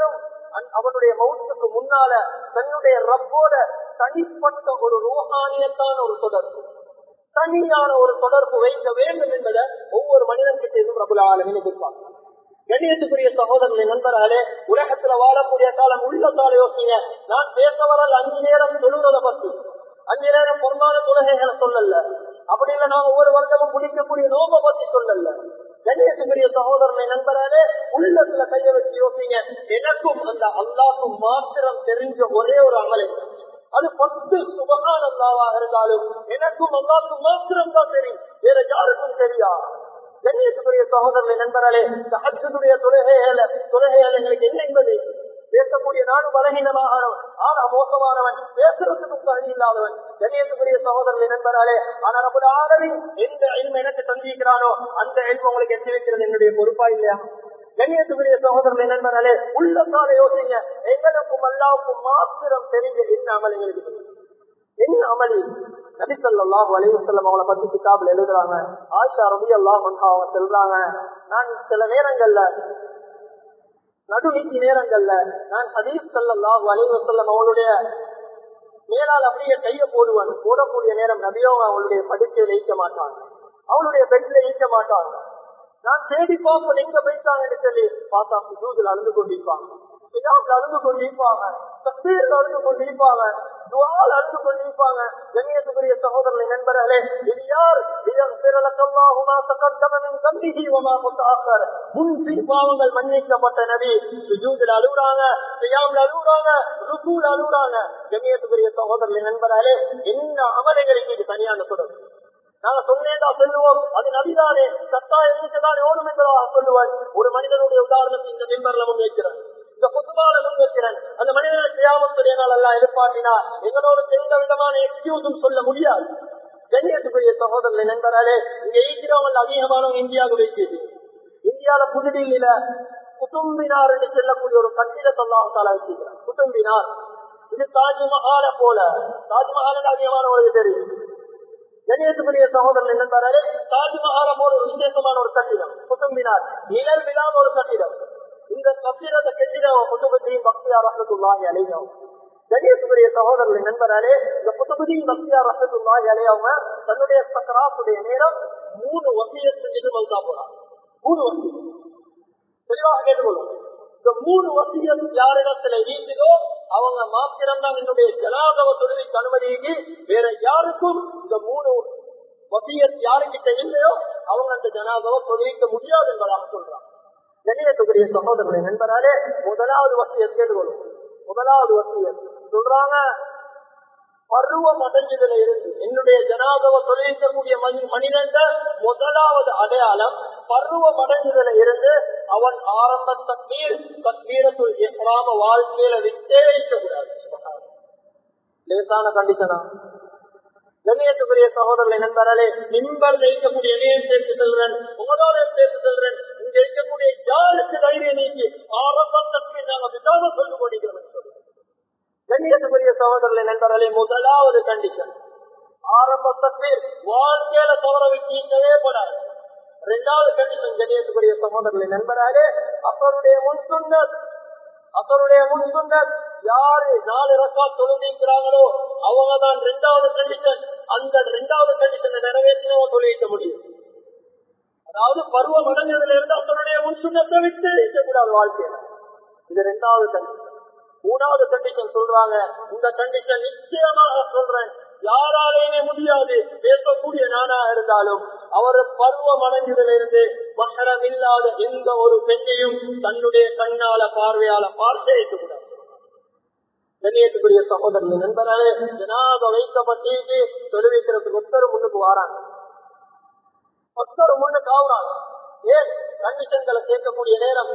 அவனுடைய மௌத்துக்கு முன்னால தன்னுடைய ரப்போட தனிப்பட்ட ஒரு ரூஹானியத்தான ஒரு தொடர்பு தனியான ஒரு தொடர்பு வைக்க வேண்டும் என்பதை ஒவ்வொரு மனிதன்கிட்ட எதுவும் ரபுல ஆலமின் எதிர்பார்க்கும் கண்ணியத்துக்குரிய சகோதரர்களை நண்பர்களே உலகத்துல வாழக்கூடிய காலம் உள்ளத்தால யோசிங்க நான் பேச வரல் அஞ்சு நேரம் தொழுவதை பத்தி அஞ்சு நேரம் பொருளான தொழுகைகளை சொல்லல அப்படி இல்ல நான் ஒவ்வொரு வருடமும் முடிக்கக்கூடிய நோம்ப பத்தி சொல்லல கணேசபுரிய சகோதரனை நண்பராலே உள்ளத்துல கைய வச்சு யோசிங்க எனக்கும் அந்த அல்லாக்கும் மாத்திரம் தெரிஞ்ச ஒரே ஒரு அமலை அது பத்து சுபகான அல்லாவாக இருந்தாலும் எனக்கும் அல்லாக்கும் மாத்திரம் தான் தெரியும் வேற யாருக்கும் தெரியா கண்ணியத்துக்குரிய சகோதரனை நண்பராலே சகத்துடைய தொழுகையில தொழுகையால் எங்களுக்கு என்ன என்பது பேசக்கூடிய நானும் பலகீனமானவன் ஆனா மோசமானவன் பேசுறதுக்கும் தகுதி இல்லாதவன் கண்ணியத்துக்குரிய சகோதரர்களை நண்பராலே ஆனா நம்ம ஆதரவி எந்த எல்ம எனக்கு தந்திக்கிறானோ அந்த எல்ம உங்களுக்கு எட்டி வைக்கிறது என்னுடைய பொறுப்பா இல்லையா கண்ணியத்துக்குரிய சகோதரர்களை நண்பராலே உள்ளத்தால யோசிங்க எங்களுக்கும் அல்லாவுக்கும் மாத்திரம் தெரிஞ்ச என்ன அமல் எங்களுக்கு என்ன அமளி நபிசல்லாஹ் வலைவசல்லம் அவங்கள பத்தி கிதாபில் எழுதுறாங்க ஆஷா ரபி அல்லாஹ் அவங்க சொல்றாங்க நான் சில நேரங்கள்ல நடுநீக்கி நேரங்கள்ல நான் ஹதீஸ் சல்லாஹ் வலைவசல்லம் அவளுடைய மேலால் அப்படியே கைய போடுவான் போடக்கூடிய நேரம் நபியோ அவளுடைய படுக்கையில் வைக்க மாட்டாங்க அவளுடைய பெட்ல ஈக்க மாட்டாங்க நான் தேடி பார்ப்பேன் எங்க போயிட்டாங்கன்னு சொல்லி பார்த்தா சுஜூதில் அழுந்து கொண்டிருப்பாங்க சிகாப்ல அழுந்து கொண்டிருப்பாங்க தப்பீர்ல அழுந்து கொண்டிருப்பாங்க துவால் அழுந்து கொண்டிருப்பாங்க கண்ணியத்துக்குரிய சகோதரனை நண்பர்களே இது யார் முன்பின் பாவங்கள் மன்னிக்கப்பட்ட நபி சுஜூதில் அழுகுறாங்க சியாம்ல அழுகுறாங்க ருசூல் அழுகுறாங்க கண்ணியத்துக்குரிய சகோதரனை நண்பர்களே என்ன அமலைகளுக்கு இது தனியான தொடர்பு நாங்க சொன்னேன்டா சொல்லுவோம் அது நபிதானே சத்தா எண்ணிக்கைதான் ஓடும் என்பதாக சொல்லுவார் ஒரு மனிதனுடைய உதாரணத்தை இந்த மெம்பர்ல முன்வைக்கிறார் இந்த புதுபால முன்வைக்கிறேன் அந்த மனிதனை செய்யாமத்துடைய நாள் எல்லாம் எழுப்பாட்டினா எங்களோட எந்த விதமான எக்ஸ்கியூஸும் சொல்ல முடியாது கண்ணியத்துக்குரிய சகோதரர்களை நண்பராலே இங்க ஈக்கிறவங்க அதிகமானவங்க இந்தியாவுக்கு வைக்கிறது இந்தியாவில புதுடில்லியில குதும்பினார் என்று சொல்லக்கூடிய ஒரு கட்டிடத்தை எல்லாம் தாள வச்சிருக்கிறார் குதும்பினார் இது தாஜ்மஹால போல தாஜ்மஹால் அதிகமானவங்களுக்கு தெரியும் கணேசபுரிய சகோதரன் நண்பரே தாஜ்மஹால போல ஒரு விசேஷமான ஒரு கட்டிடம் குதும்பினார் நிழல் விழாம ஒரு கட்டிடம் இந்த கட்டிடத்தை கட்டிட புதுபதியும் பக்தியா ரஹத்துல்லாஹி அலையும் கணேசபுரிய சகோதரர்கள் நண்பராலே இந்த புதுபதியும் பக்தியா ரஹத்துல்லாஹி அலையவங்க தன்னுடைய சக்கராத்துடைய நேரம் மூணு வசிய செஞ்சுட்டு மல்தா போறாங்க மூணு வசியம் தெளிவாக கேட்டுக்கொள்ளும் இந்த மூணு வசியம் யாரிடத்துல வீசுதோ அவங்க மாத்திரம் தான் என்னுடைய ஜனாதவ தொழிலுக்கு அனுமதிக்கு வேற யாருக்கும் இந்த மூணு வசியத் யாருக்கிட்ட இல்லையோ அவங்க அந்த ஜனாதவ தொழிலிக்க முடியாது என்பதாக சொல்றாங்க கணியத்துக்குரிய சகோதரர்களை நண்பராலே முதலாவது வசியத் கேட்டுக்கொள்ளும் முதலாவது வசியத் சொல்றாங்க பருவம் அடைஞ்சதுல இருந்து என்னுடைய ஜனாதவ தொழிலிக்கக்கூடிய மனிதன் முதலாவது அடையாளம் பருவம் அடைஞ்சதுல இருந்து அவன் ஆரம்ப தக்மீர் தக்மீரத்துள் எஹ்ராம வாழ்க்கையில விட்டே வைக்க கூடாது லேசான கண்டிஷனா கண்ணியத்துக்குரிய சகோதரர்களை நண்பர்களே நிம்பல் வைக்கக்கூடிய இணையம் சேர்த்து செல்றேன் உங்களோட சேர்த்து செல்றேன் இங்க இருக்கக்கூடிய யாருக்கு தைரியம் நீக்கி ஆரம்ப தக்மீர் நாங்க விசாரணை சொல்லி கொண்டிருக்கிறோம் சொல்லுங்க கண்ணியத்துக்குரிய சகோதரர்களை நண்பர்களே முதலாவது கண்டிஷன் ஆரம்ப தக்மீர் வாழ்க்கையில தவற வைக்கவே கூடாது இரண்டாவது கண்டிஷன் கண்ணியத்துக்குரிய சகோதரர்களை நண்பராலே அப்பருடைய முன் சுண்ணத் அப்பருடைய முன் சுண்ணத் யாரு நாலு ரக்கா தொழுந்திருக்கிறாங்களோ அவங்க தான் இரண்டாவது கண்டிஷன் அந்த இரண்டாவது கண்டிஷனை நிறைவேற்றினவங்க தொழிலிக்க முடியும் அதாவது பருவம் அடைஞ்சதுல இருந்து அவருடைய முன் சுண்ணத்தை விட்டு இருக்கக்கூடாது வாழ்க்கையில இது இரண்டாவது கண்டிஷன் மூணாவது கண்டிஷன் சொல்றாங்க இந்த கண்டிஷன் நிச்சயமாக சொல்றேன் யாராலேயே முடியாது பேசக்கூடிய நானா இருந்தாலும் அவர் பருவம் அடைஞ்சதிலிருந்து மகரம் இல்லாத எந்த ஒரு பெண்ணையும் தன்னுடைய கண்ணால பார்வையால பார்த்தே இருக்கக்கூடாது கண்ணியத்துக்குரிய சகோதரர்கள் நண்பர்களே ஜனாத வைக்கப்பட்டு தொழுவிக்கிறதுக்கு ஒத்தர் முன்னுக்கு வாராங்க ஒத்தர் முன்னுக்கு ஆகுறாங்க ஏன் கண்டிஷன்களை கேட்கக்கூடிய நேரம்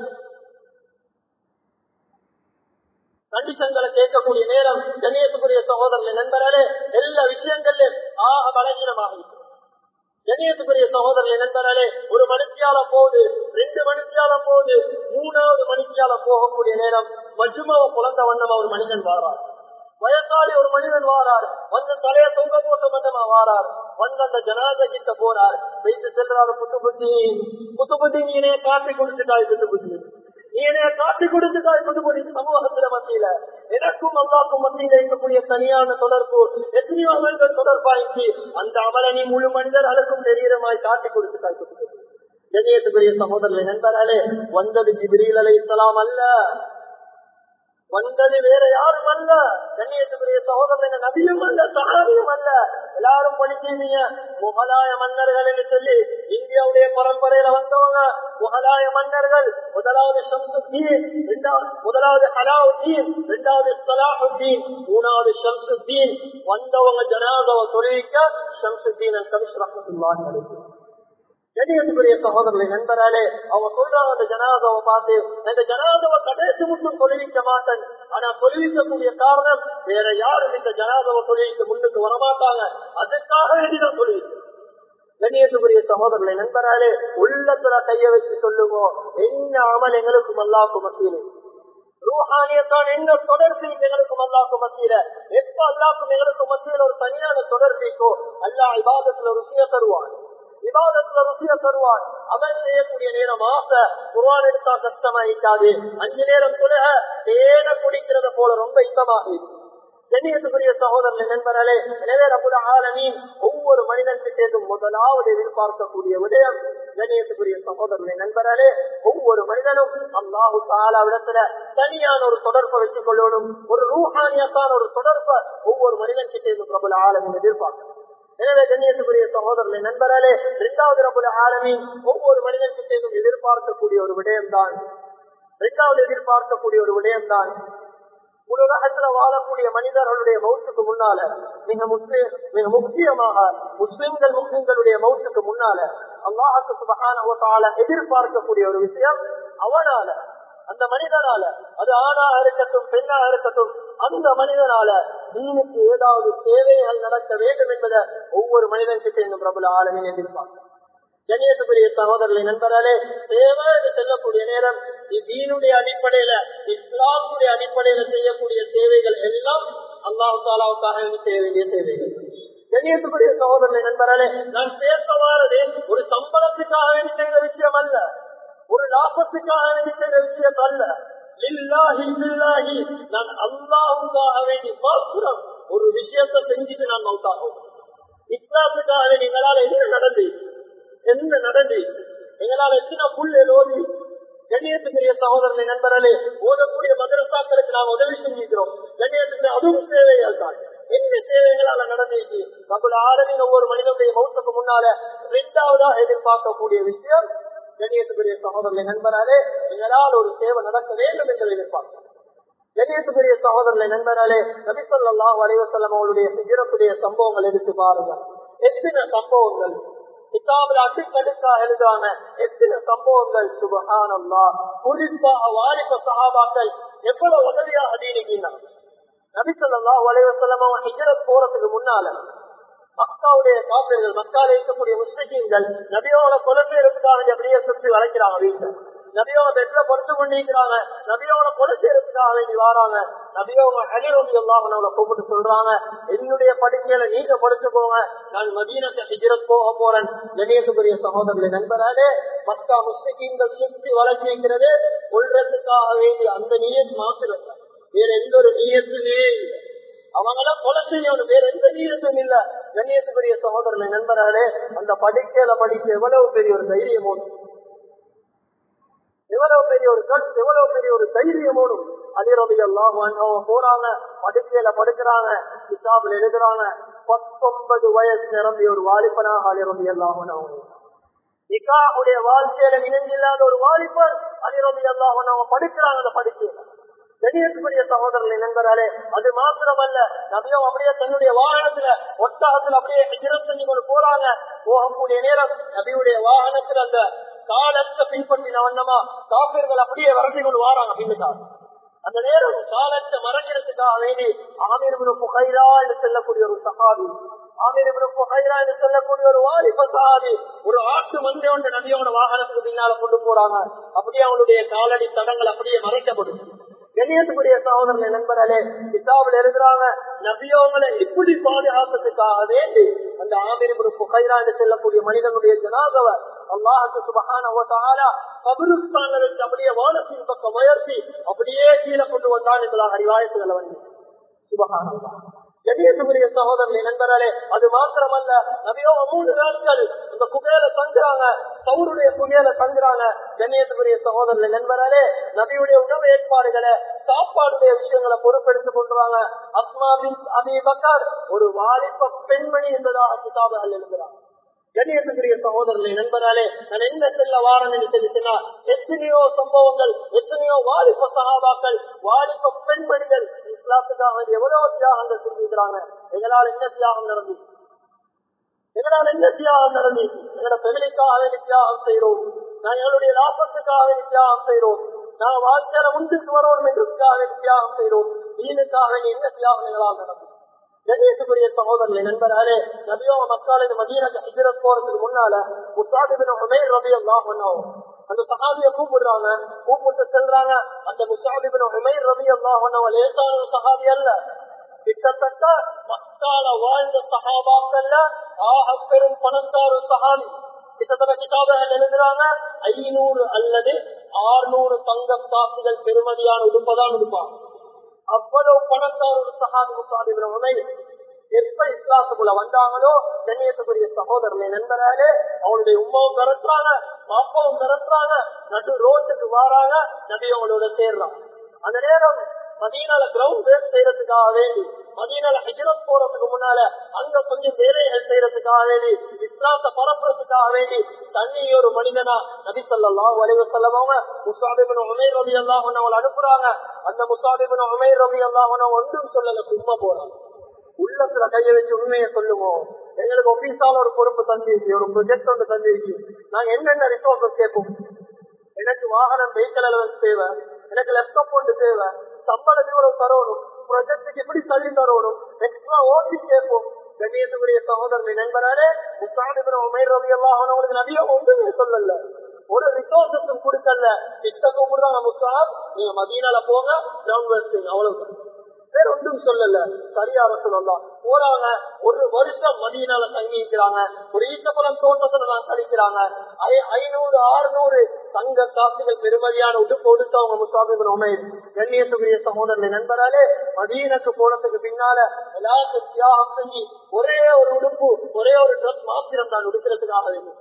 கண்டிஷன்களை கேட்கக்கூடிய நேரம் கண்ணியத்துக்குரிய சகோதரர்கள் நண்பர்களே எல்லா விஷயங்களிலும் ஆக பலகீனமாக இருக்கும் கண்ணியத்துக்குரிய சகோதரர்கள் நண்பர்களே ஒரு மணித்தியாலம் போகுது ரெண்டு மணித்தியாலம் போகுது மூணாவது மணித்தியாலம் போகக்கூடிய நேரம் மஜ்மாவை குழந்த வண்ணமா ஒரு மனிதன் வாரார் வயசாளி ஒரு மனிதன் வாரார் வந்து தலைய தொங்க போட்ட மண்டமா வாரார் வந்து அந்த ஜனாத கிட்ட போறார் வைத்து செல்றாரு புத்து புத்தி புத்து புத்தி நீனே காட்டி கொடுத்துட்டாய் புத்து புத்தி நீ என்னைய காட்டி கொடுத்து கொண்டு போய் சமூகத்துல மத்தியில எனக்கும் அல்லாக்கும் மத்தியில இருக்கக்கூடிய தனியான தொடர்பு எத்தனையோ அமல்கள் தொடர்பாயிச்சு அந்த அமலை நீ முழு மனிதர்களுக்கும் தெரிகிறமாய் காட்டி கொடுத்து காய் கொடுத்து கண்ணியத்துக்குரிய சகோதரர்களை நண்பர்களே வந்தது ஜிபிரில் அலை இஸ்லாம் அல்ல வந்தது வேற யாரும் அல்ல கண்ணியத்துக்குரிய சகோதரன் நபியும் அல்ல சகாபியும் அல்ல எல்லாரும் படிச்சீங்க முகலாய மன்னர்கள் என்று சொல்லி இந்தியாவுடைய பரம்பரையில வந்தவங்க முகலாய மன்னர்கள் முதலாவது ஷம்சுத்தீன் இரண்டாவது முதலாவது அலாவுத்தீன் இரண்டாவது சலாஹுத்தீன் மூணாவது ஷம்சுத்தீன் வந்தவங்க ஜனாதவ தொழிலிக்க ஷம்சுத்தீன் கமிஷ் ரஹமத்துல்லாஹி அலைஹி கணியத்துக்குரிய சகோதரர்களை நண்பராலே அவங்க சொல்றாங்க அந்த ஜனாதாவை பார்த்து இந்த ஜனாதாவை கடைசி மட்டும் தொழிலிக்க மாட்டேன் ஆனா தொழிலிக்கக்கூடிய காரணம் வேற யாரும் இந்த ஜனாதாவை தொழிலுக்கு முன்னுக்கு வரமாட்டாங்க அதுக்காக வேண்டிதான் தொழிலுக்கு கண்ணியத்துக்குரிய சகோதரர்களை நண்பராலே உள்ளத்துல கைய வச்சு சொல்லுவோம் என்ன அமல் எங்களுக்கும் அல்லாக்கும் மத்தியிலே ரூஹானியத்தான் என்ன தொடர்பு எங்களுக்கும் அல்லாக்கும் மத்தியில எப்ப அல்லாக்கும் எங்களுக்கும் மத்தியில ஒரு தனியான தொடர்பிக்கோ அல்லா இபாதத்துல ருசிய தருவான் விவாதத்துல ருசிய தருவான் அவன் செய்யக்கூடிய நேரம் ஆசை குர்வான் எடுத்தா கஷ்டமாயிக்காது அஞ்சு நேரம் தொழுக தேன குடிக்கிறத போல ரொம்ப இன்பமாகி கண்ணியத்துக்குரிய சகோதரன் நண்பர்களே எனவே நம்முடைய ஆலமீன் ஒவ்வொரு மனிதன் கிட்டேதும் முதலாவது எதிர்பார்க்கக்கூடிய விடயம் கண்ணியத்துக்குரிய சகோதரனை நண்பர்களே ஒவ்வொரு மனிதனும் அல்லாஹு தாலாவிடத்துல தனியான ஒரு தொடர்பை வச்சுக் கொள்ளணும் ஒரு ரூஹானியத்தான ஒரு தொடர்பை ஒவ்வொரு மனிதன் கிட்டேதும் பிரபல ஆலமின் எதிர்பார்க்கணும் எனவே கண்ணியத்துக்குரிய சகோதரனை நண்பர்களே இரண்டாவது ரபுல ஆலமின் ஒவ்வொரு மனிதன் கிட்டேதும் எதிர்பார்க்கக்கூடிய ஒரு விடயம்தான் இரண்டாவது எதிர்பார்க்கக்கூடிய ஒரு விடயம்தான் உலகத்துல வாழக்கூடிய மனிதர்களுடைய மௌத்துக்கு முன்னால மிக முக்கிய மிக முக்கியமாக முஸ்லிம்கள் முஸ்லிம்களுடைய மௌத்துக்கு முன்னால அல்லாஹுக்கு சுபகான எதிர்பார்க்கக்கூடிய ஒரு விஷயம் அவனால அந்த மனிதனால அது ஆணாக இருக்கட்டும் பெண்ணாக இருக்கட்டும் அந்த மனிதனால தீனுக்கு ஏதாவது தேவைகள் நடக்க வேண்டும் என்பதை ஒவ்வொரு மனிதன் கிட்ட இந்த பிரபல ஆளுமை எதிர்பார்க்க கணியத்துக்குரிய சகோதரர்களை நண்பராலே தேவை என்று செல்லக்கூடிய நேரம் தீனுடைய அடிப்படையில இஸ்லாமுடைய அடிப்படையில செய்யக்கூடிய தேவைகள் எல்லாம் அல்லாஹு தாலாவுக்காக செய்ய வேண்டிய தேவைகள் கணியத்துக்குரிய சகோதரர்களை நண்பராலே நான் பேச வாரது ஒரு சம்பளத்துக்காக வேண்டி செய்த விஷயம் அல்ல ஒரு லாபத்துக்காக வேண்டி செய்த விஷயம் அல்ல இல்லாஹி இல்லாஹி நான் அல்லாஹுக்காக வேண்டி மாத்திரம் ஒரு விஷயத்தை செஞ்சுட்டு நான் மவுத்தாகும் இஸ்லாத்துக்காக நீங்களால என்ன நடந்து என்ன நடந்து எங்களால் எத்தனை புல் எழுதி கண்ணியத்துக்குரிய சகோதரனை நண்பர்களே ஓதக்கூடிய மதரசாக்களுக்கு நாம் உதவி செஞ்சிருக்கிறோம் கண்ணியத்துக்கு அதுவும் தேவைகள் தான் என்ன தேவைகளால நடந்துச்சு நம்மள ஆளுநர் ஒவ்வொரு மனிதனுடைய மௌத்துக்கு முன்னால இரண்டாவதாக எதிர்பார்க்கக்கூடிய விஷயம் கண்ணியத்துக்குரிய சகோதரனை நண்பராலே எங்களால் ஒரு சேவை நடக்க வேண்டும் என்று எதிர்பார்க்கிறோம் கண்ணியத்துக்குரிய சகோதரனை நண்பராலே நபிசல்லா வலைவசல்லம் அவருடைய சிறப்புடைய சம்பவங்கள் எடுத்து பாருங்க எத்தனை சம்பவங்கள் கிதாபில் அட்டுக்கடுக்காக எழுதான எத்தனை சம்பவங்கள் சுபகானம்மா குறிப்பாக வாலிப சகாபாக்கள் எவ்வளவு உதவியாக தீனிக்கினா நபிசல்லா வலைவசல்லம் அவன் ஹிஜரத் போறதுக்கு முன்னால மக்காவுடைய காப்பிர்கள் மக்கால இருக்கக்கூடிய முஸ்லிம்கள் நபியோட கொலைப்பேருக்காக அப்படியே சுற்றி வளைக்கிறாங்க வீட்டுல நபியோட பெட்ல பொறுத்து கொண்டிருக்கிறாங்க நபியோட கொலை செய்யறதுக்காக வேண்டி வராங்க நபியோட அணிரோடி எல்லாம் அவனோட கூப்பிட்டு சொல்றாங்க என்னுடைய படுக்கையில நீங்க படுத்துக்கோங்க நான் மதீனத்தை ஹிஜரத் போக போறேன் கணேசபுரிய சகோதரர்களை நண்பராலே மக்கா முஸ்லிம்கள் சுற்றி வளர்ச்சிக்கிறது கொள்றதுக்காக வேண்டி அந்த நீயத் மாத்திரம் வேற எந்த ஒரு நீயத்துமே இல்லை அவங்களாம் கொலை செய்யணும் வேற எந்த நீயத்தும் இல்ல கண்ணியத்துக்குரிய சகோதரனை நண்பர்களே அந்த படிக்கையில படிக்க எவ்வளவு பெரிய ஒரு தைரியமோடும் எவ்வளவு பெரிய ஒரு கட்ஸ் எவ்வளவு பெரிய ஒரு தைரியமோடும் அலிரபி எல்லாம் போறாங்க படுக்கையில படுக்கிறாங்க கிதாபில் எழுதுறாங்க பத்தொன்பது வயசு நிரம்பிய ஒரு வாலிபனாக அலிரபி எல்லாம் நிக்காவுடைய வாழ்க்கையில இணைஞ்சில்லாத ஒரு வாலிபர் அலிரபி எல்லாம் அவங்க படுக்கிறாங்க அந்த படுக்கையில கணியத்துக்குரிய சகோதரர்களை நண்பராலே அது மாத்திரமல்ல நபியும் அப்படியே தன்னுடைய வாகனத்துல ஒட்டகத்துல அப்படியே ஹிஜரத் செஞ்சு கொண்டு போறாங்க போகக்கூடிய நேரம் நபியுடைய வாகனத்துல அந்த காலத்தை பின்பற்றின வண்ணமா காப்பீர்கள் அப்படியே வரட்டி கொண்டு வாராங்க பின்னுக்காக அந்த நேரம் காலத்தை மறைக்கிறதுக்காக வேண்டி ஆமீர் புகைரா என்று செல்லக்கூடிய ஒரு சகாதி ஆமீர் புகைரா என்று செல்லக்கூடிய ஒரு வாலிப சகாதி ஒரு ஆட்டு மந்தை ஒன்று நபியோட வாகனத்துக்கு பின்னால கொண்டு போறாங்க அப்படியே அவனுடைய காலடி தடங்கள் அப்படியே மறைக்கப்படும் கணியத்துக்குரிய சகோதரனை நண்பர்களே கிதாபில் இருக்கிறாங்க நபியோங்களை இப்படி பாதுகாப்பதற்காக வேண்டி அந்த ஆமீர் புகைரா என்று செல்லக்கூடிய மனிதனுடைய ஜனாதவ அல்லாஹுக்கு சுபகான கபிரிஸ்தான்ல வச்சு அப்படியே வானத்தின் பக்கம் உயர்த்தி அப்படியே கீழே கொண்டு வந்தான் என்பதாக அறிவாயத்துகளை வந்து சுபகான கண்ணியத்துக்குரிய சகோதரர்களே நண்பர்களே அது மாத்திரமல்ல நபியோ மூணு நாட்கள் இந்த குகையில தங்குறாங்க சவுருடைய குகையில தங்குறாங்க கண்ணியத்துக்குரிய சகோதரர்களே நண்பர்களே நபியுடைய உணவு ஏற்பாடுகளை சாப்பாடுடைய விஷயங்களை பொறுப்பெடுத்துக் கொண்டுவாங்க அஸ்மாபின் அபி பக்கர் ஒரு வாலிப பெண்மணி என்பதாக கிதாபுகள் எழுதுகிறார் கண்ணியத்துக்குரிய சகோதரர்களை நண்பராலே நான் என்ன செல்ல வாரன் என்று தெரிவித்தனா எத்தனையோ சம்பவங்கள் எத்தனையோ வாலிப சகாபாக்கள் வாலிப பெண்மணிகள் இஸ்லாத்துக்காக எவ்வளவு தியாகங்கள் செஞ்சிருக்கிறாங்க எங்களால் என்ன தியாகம் நடந்து எங்களால் என்ன தியாகம் நடந்து எங்களோட பெண்களுக்காக வேண்டி தியாகம் செய்கிறோம் நான் எங்களுடைய லாபத்துக்காக வேண்டி தியாகம் செய்கிறோம் நான் வாழ்க்கையில முன்னுக்கு வரணும் என்றதுக்காக வேண்டி தியாகம் செய்கிறோம் தீனுக்காக வேண்டி என்ன தியாகம் எங்களால் நடந்தது கணேசுக்குரிய சகோதரர்களை நண்பர்களே நபியோ மக்களின் மதீன ஹிஜரத் போறதுக்கு முன்னால முசாபிபின் உமேர் ரபி அல்லாஹ் பண்ணோம் அந்த சஹாபிய கூப்பிடுறாங்க கூப்பிட்டு செல்றாங்க அந்த முசாபிபின் உமேர் ரபி அல்லாஹ் பண்ணவ லேசான ஒரு சஹாபி அல்ல கிட்டத்தட்ட மக்கால வாழ்ந்த சஹாபாக்கள்ல ஆக பெரும் பணக்கார சஹாபி கிட்டத்தட்ட கிதாபர்கள் எழுதுறாங்க ஐநூறு அல்லது ஆறுநூறு தங்க காசுகள் பெருமதியான உடுப்பதான் உடுப்பாங்க அவ்வளவு பணக்கார ஒரு சகாதி முசாதிபுரம் எப்ப இஸ்லாத்துக்குள்ள வந்தாங்களோ கண்ணியத்துக்குரிய சகோதரனை நண்பராலே அவனுடைய உமாவும் மிரட்டுறாங்க பாப்பாவும் மிரட்டுறாங்க நடு ரோட்டுக்கு வாராங்க நபியவங்களோட சேர்றான் அந்த நேரம் மதியனால கிரவுண்ட் வேஸ்ட் செய்யறதுக்காக வேண்டி மதியனால ஹிஜரத் போறதுக்கு முன்னால அங்க கொஞ்சம் வேலைகள் செய்யறதுக்காக வேண்டி இஸ்லாத்தை பரப்புறதுக்காக வேண்டி தண்ணி ஒரு மனிதனா நபி சொல்லலாம் வலிவு செல்லவங்க முசாபிபின் உமேர் ரவி அல்லாஹ் அவங்களை அனுப்புறாங்க அந்த முசாபிபின் உமேர் ரவி அல்லாஹ் ஒன்றும் சொல்லல சும்மா போறாங்க உள்ளத்துல கைய வச்சு உண்மையை சொல்லுவோம் எங்களுக்கு ஒபீஸால ஒரு பொறுப்பு தந்திருக்கு ஒரு ப்ரொஜெக்ட் ஒன்று தந்திருக்கு நாங்க என்னென்ன ரிசோர்ஸஸ் கேட்போம் எனக்கு வாகனம் வெஹிக்கல் அலவன்ஸ் தேவை எனக்கு லேப்டாப் ஒன்று தேவை சம்பளம் இவ்வளவு தரணும் ப்ரொஜெக்டுக்கு எப்படி தள்ளி தரணும் எக்ஸ்ட்ரா ஓட்டி கேட்போம் கண்ணியத்துக்குரிய சகோதரனை நண்பராலே முத்தாடிபின் உமேர் ரவி எல்லாம் அவனுக்கு நதியா ஒன்றுமே சொல்லல ஒரு ரிசோர்ஸஸும் கொடுக்கல கிட்ட கூப்பிடுறாங்க முஸ்தாப் நீங்க மதியனால போங்க கிரவுண்ட் அவ்வளவு வேற ஒன்றும் சொல்லல சரியாக சொல்லலாம் போறாங்க ஒரு வருஷம் மதியனால தங்கி இருக்கிறாங்க ஒரு ஈட்டப்பழம் தோட்டத்துல தான் கழிக்கிறாங்க ஐநூறு ஆறுநூறு தங்க காசுகள் பெருமதியான உடுப்பு கொடுத்து அவங்க முசாபிபின் உமேர் கண்ணியத்துக்குரிய சகோதரர்களை நண்பராலே மதியனுக்கு போனதுக்கு பின்னால எல்லாத்தையும் தியாகம் செஞ்சு ஒரே ஒரு உடுப்பு ஒரே ஒரு ட்ரெஸ் மாத்திரம் தான் உடுக்கிறதுக்காக வேண்டும்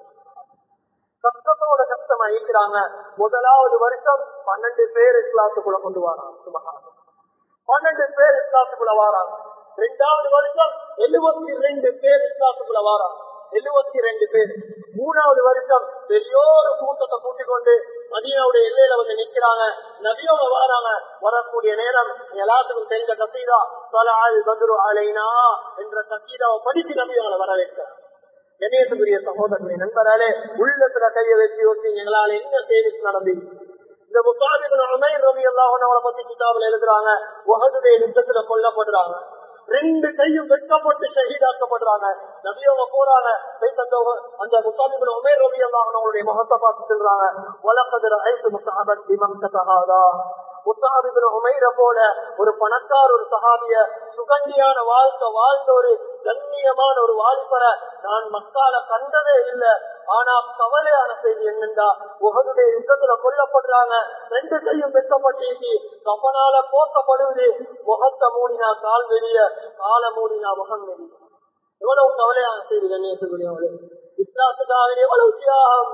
கஷ்டத்தோட கஷ்டமா இருக்கிறாங்க முதலாவது வருஷம் பன்னெண்டு பேர் இஸ்லாத்துக்குள்ள கொண்டு வராங்க சுபகாரம் பன்னெண்டு பேர் இஸ்லாத்துக்குள்ள வாராங்க ரெண்டாவது வருஷம் எழுபத்தி ரெண்டு பேர் இஸ்லாத்துக்குள்ள வாராங்க எழுபத்தி ரெண்டு பேர் மூணாவது வருஷம் பெரியோரு கூட்டத்தை கூட்டிக் கொண்டு மதியாவுடைய எல்லையில வந்து நிக்கிறாங்க நபியோங்க வராங்க வரக்கூடிய நேரம் எல்லாத்துக்கும் தெரிஞ்ச கசீதா சொலால் பத்ரு அலைனா என்ற கசீதாவை படித்து நபியோங்களை வரவேற்கிறாங்க கணேசபுரிய சகோதரனை நண்பராலே உள்ளத்துல கையை வச்சு யோசி எங்களால் என்ன சேவிச்சு நடந்து இந்த முசாதிபின் உமைர் ரவி எல்லாம் அவளை பத்தி கிதாபில் எழுதுறாங்க உகதுடைய யுத்தத்துல கொல்லப்படுறாங்க ரெண்டு கையும் வெட்டப்பட்டு ஷஹீதாக்கப்படுறாங்க நபியவங்க போறாங்க அந்த முசாதிபின் உமேர் ரவி எல்லாம் அவங்களுடைய முகத்தை பார்த்து சொல்றாங்க உலகதிர ஐந்து முசாபத் பிமம் சகாதா முசாபிபின் உமைர போல ஒரு பணக்கார ஒரு சகாபிய சுகண்டியான வாழ்க்கை வாழ்ந்த ஒரு கண்ணியமான ஒரு வாலிபரை நான் மக்கால கண்டதே இல்லை ஆனா கவலையான செய்தி என்னண்டா உகதுடைய யுத்தத்துல கொல்லப்படுறாங்க ரெண்டு கையும் வெட்டப்பட்டு கப்பனால போக்கப்படுவது முகத்தை மூடினா கால் வெளிய கால மூடினா முகம் வெளிய எவ்வளவு கவலையான செய்தி கண்ணியத்துக்குரியவங்களே இஸ்லாத்துக்காக எவ்வளவு தியாகம்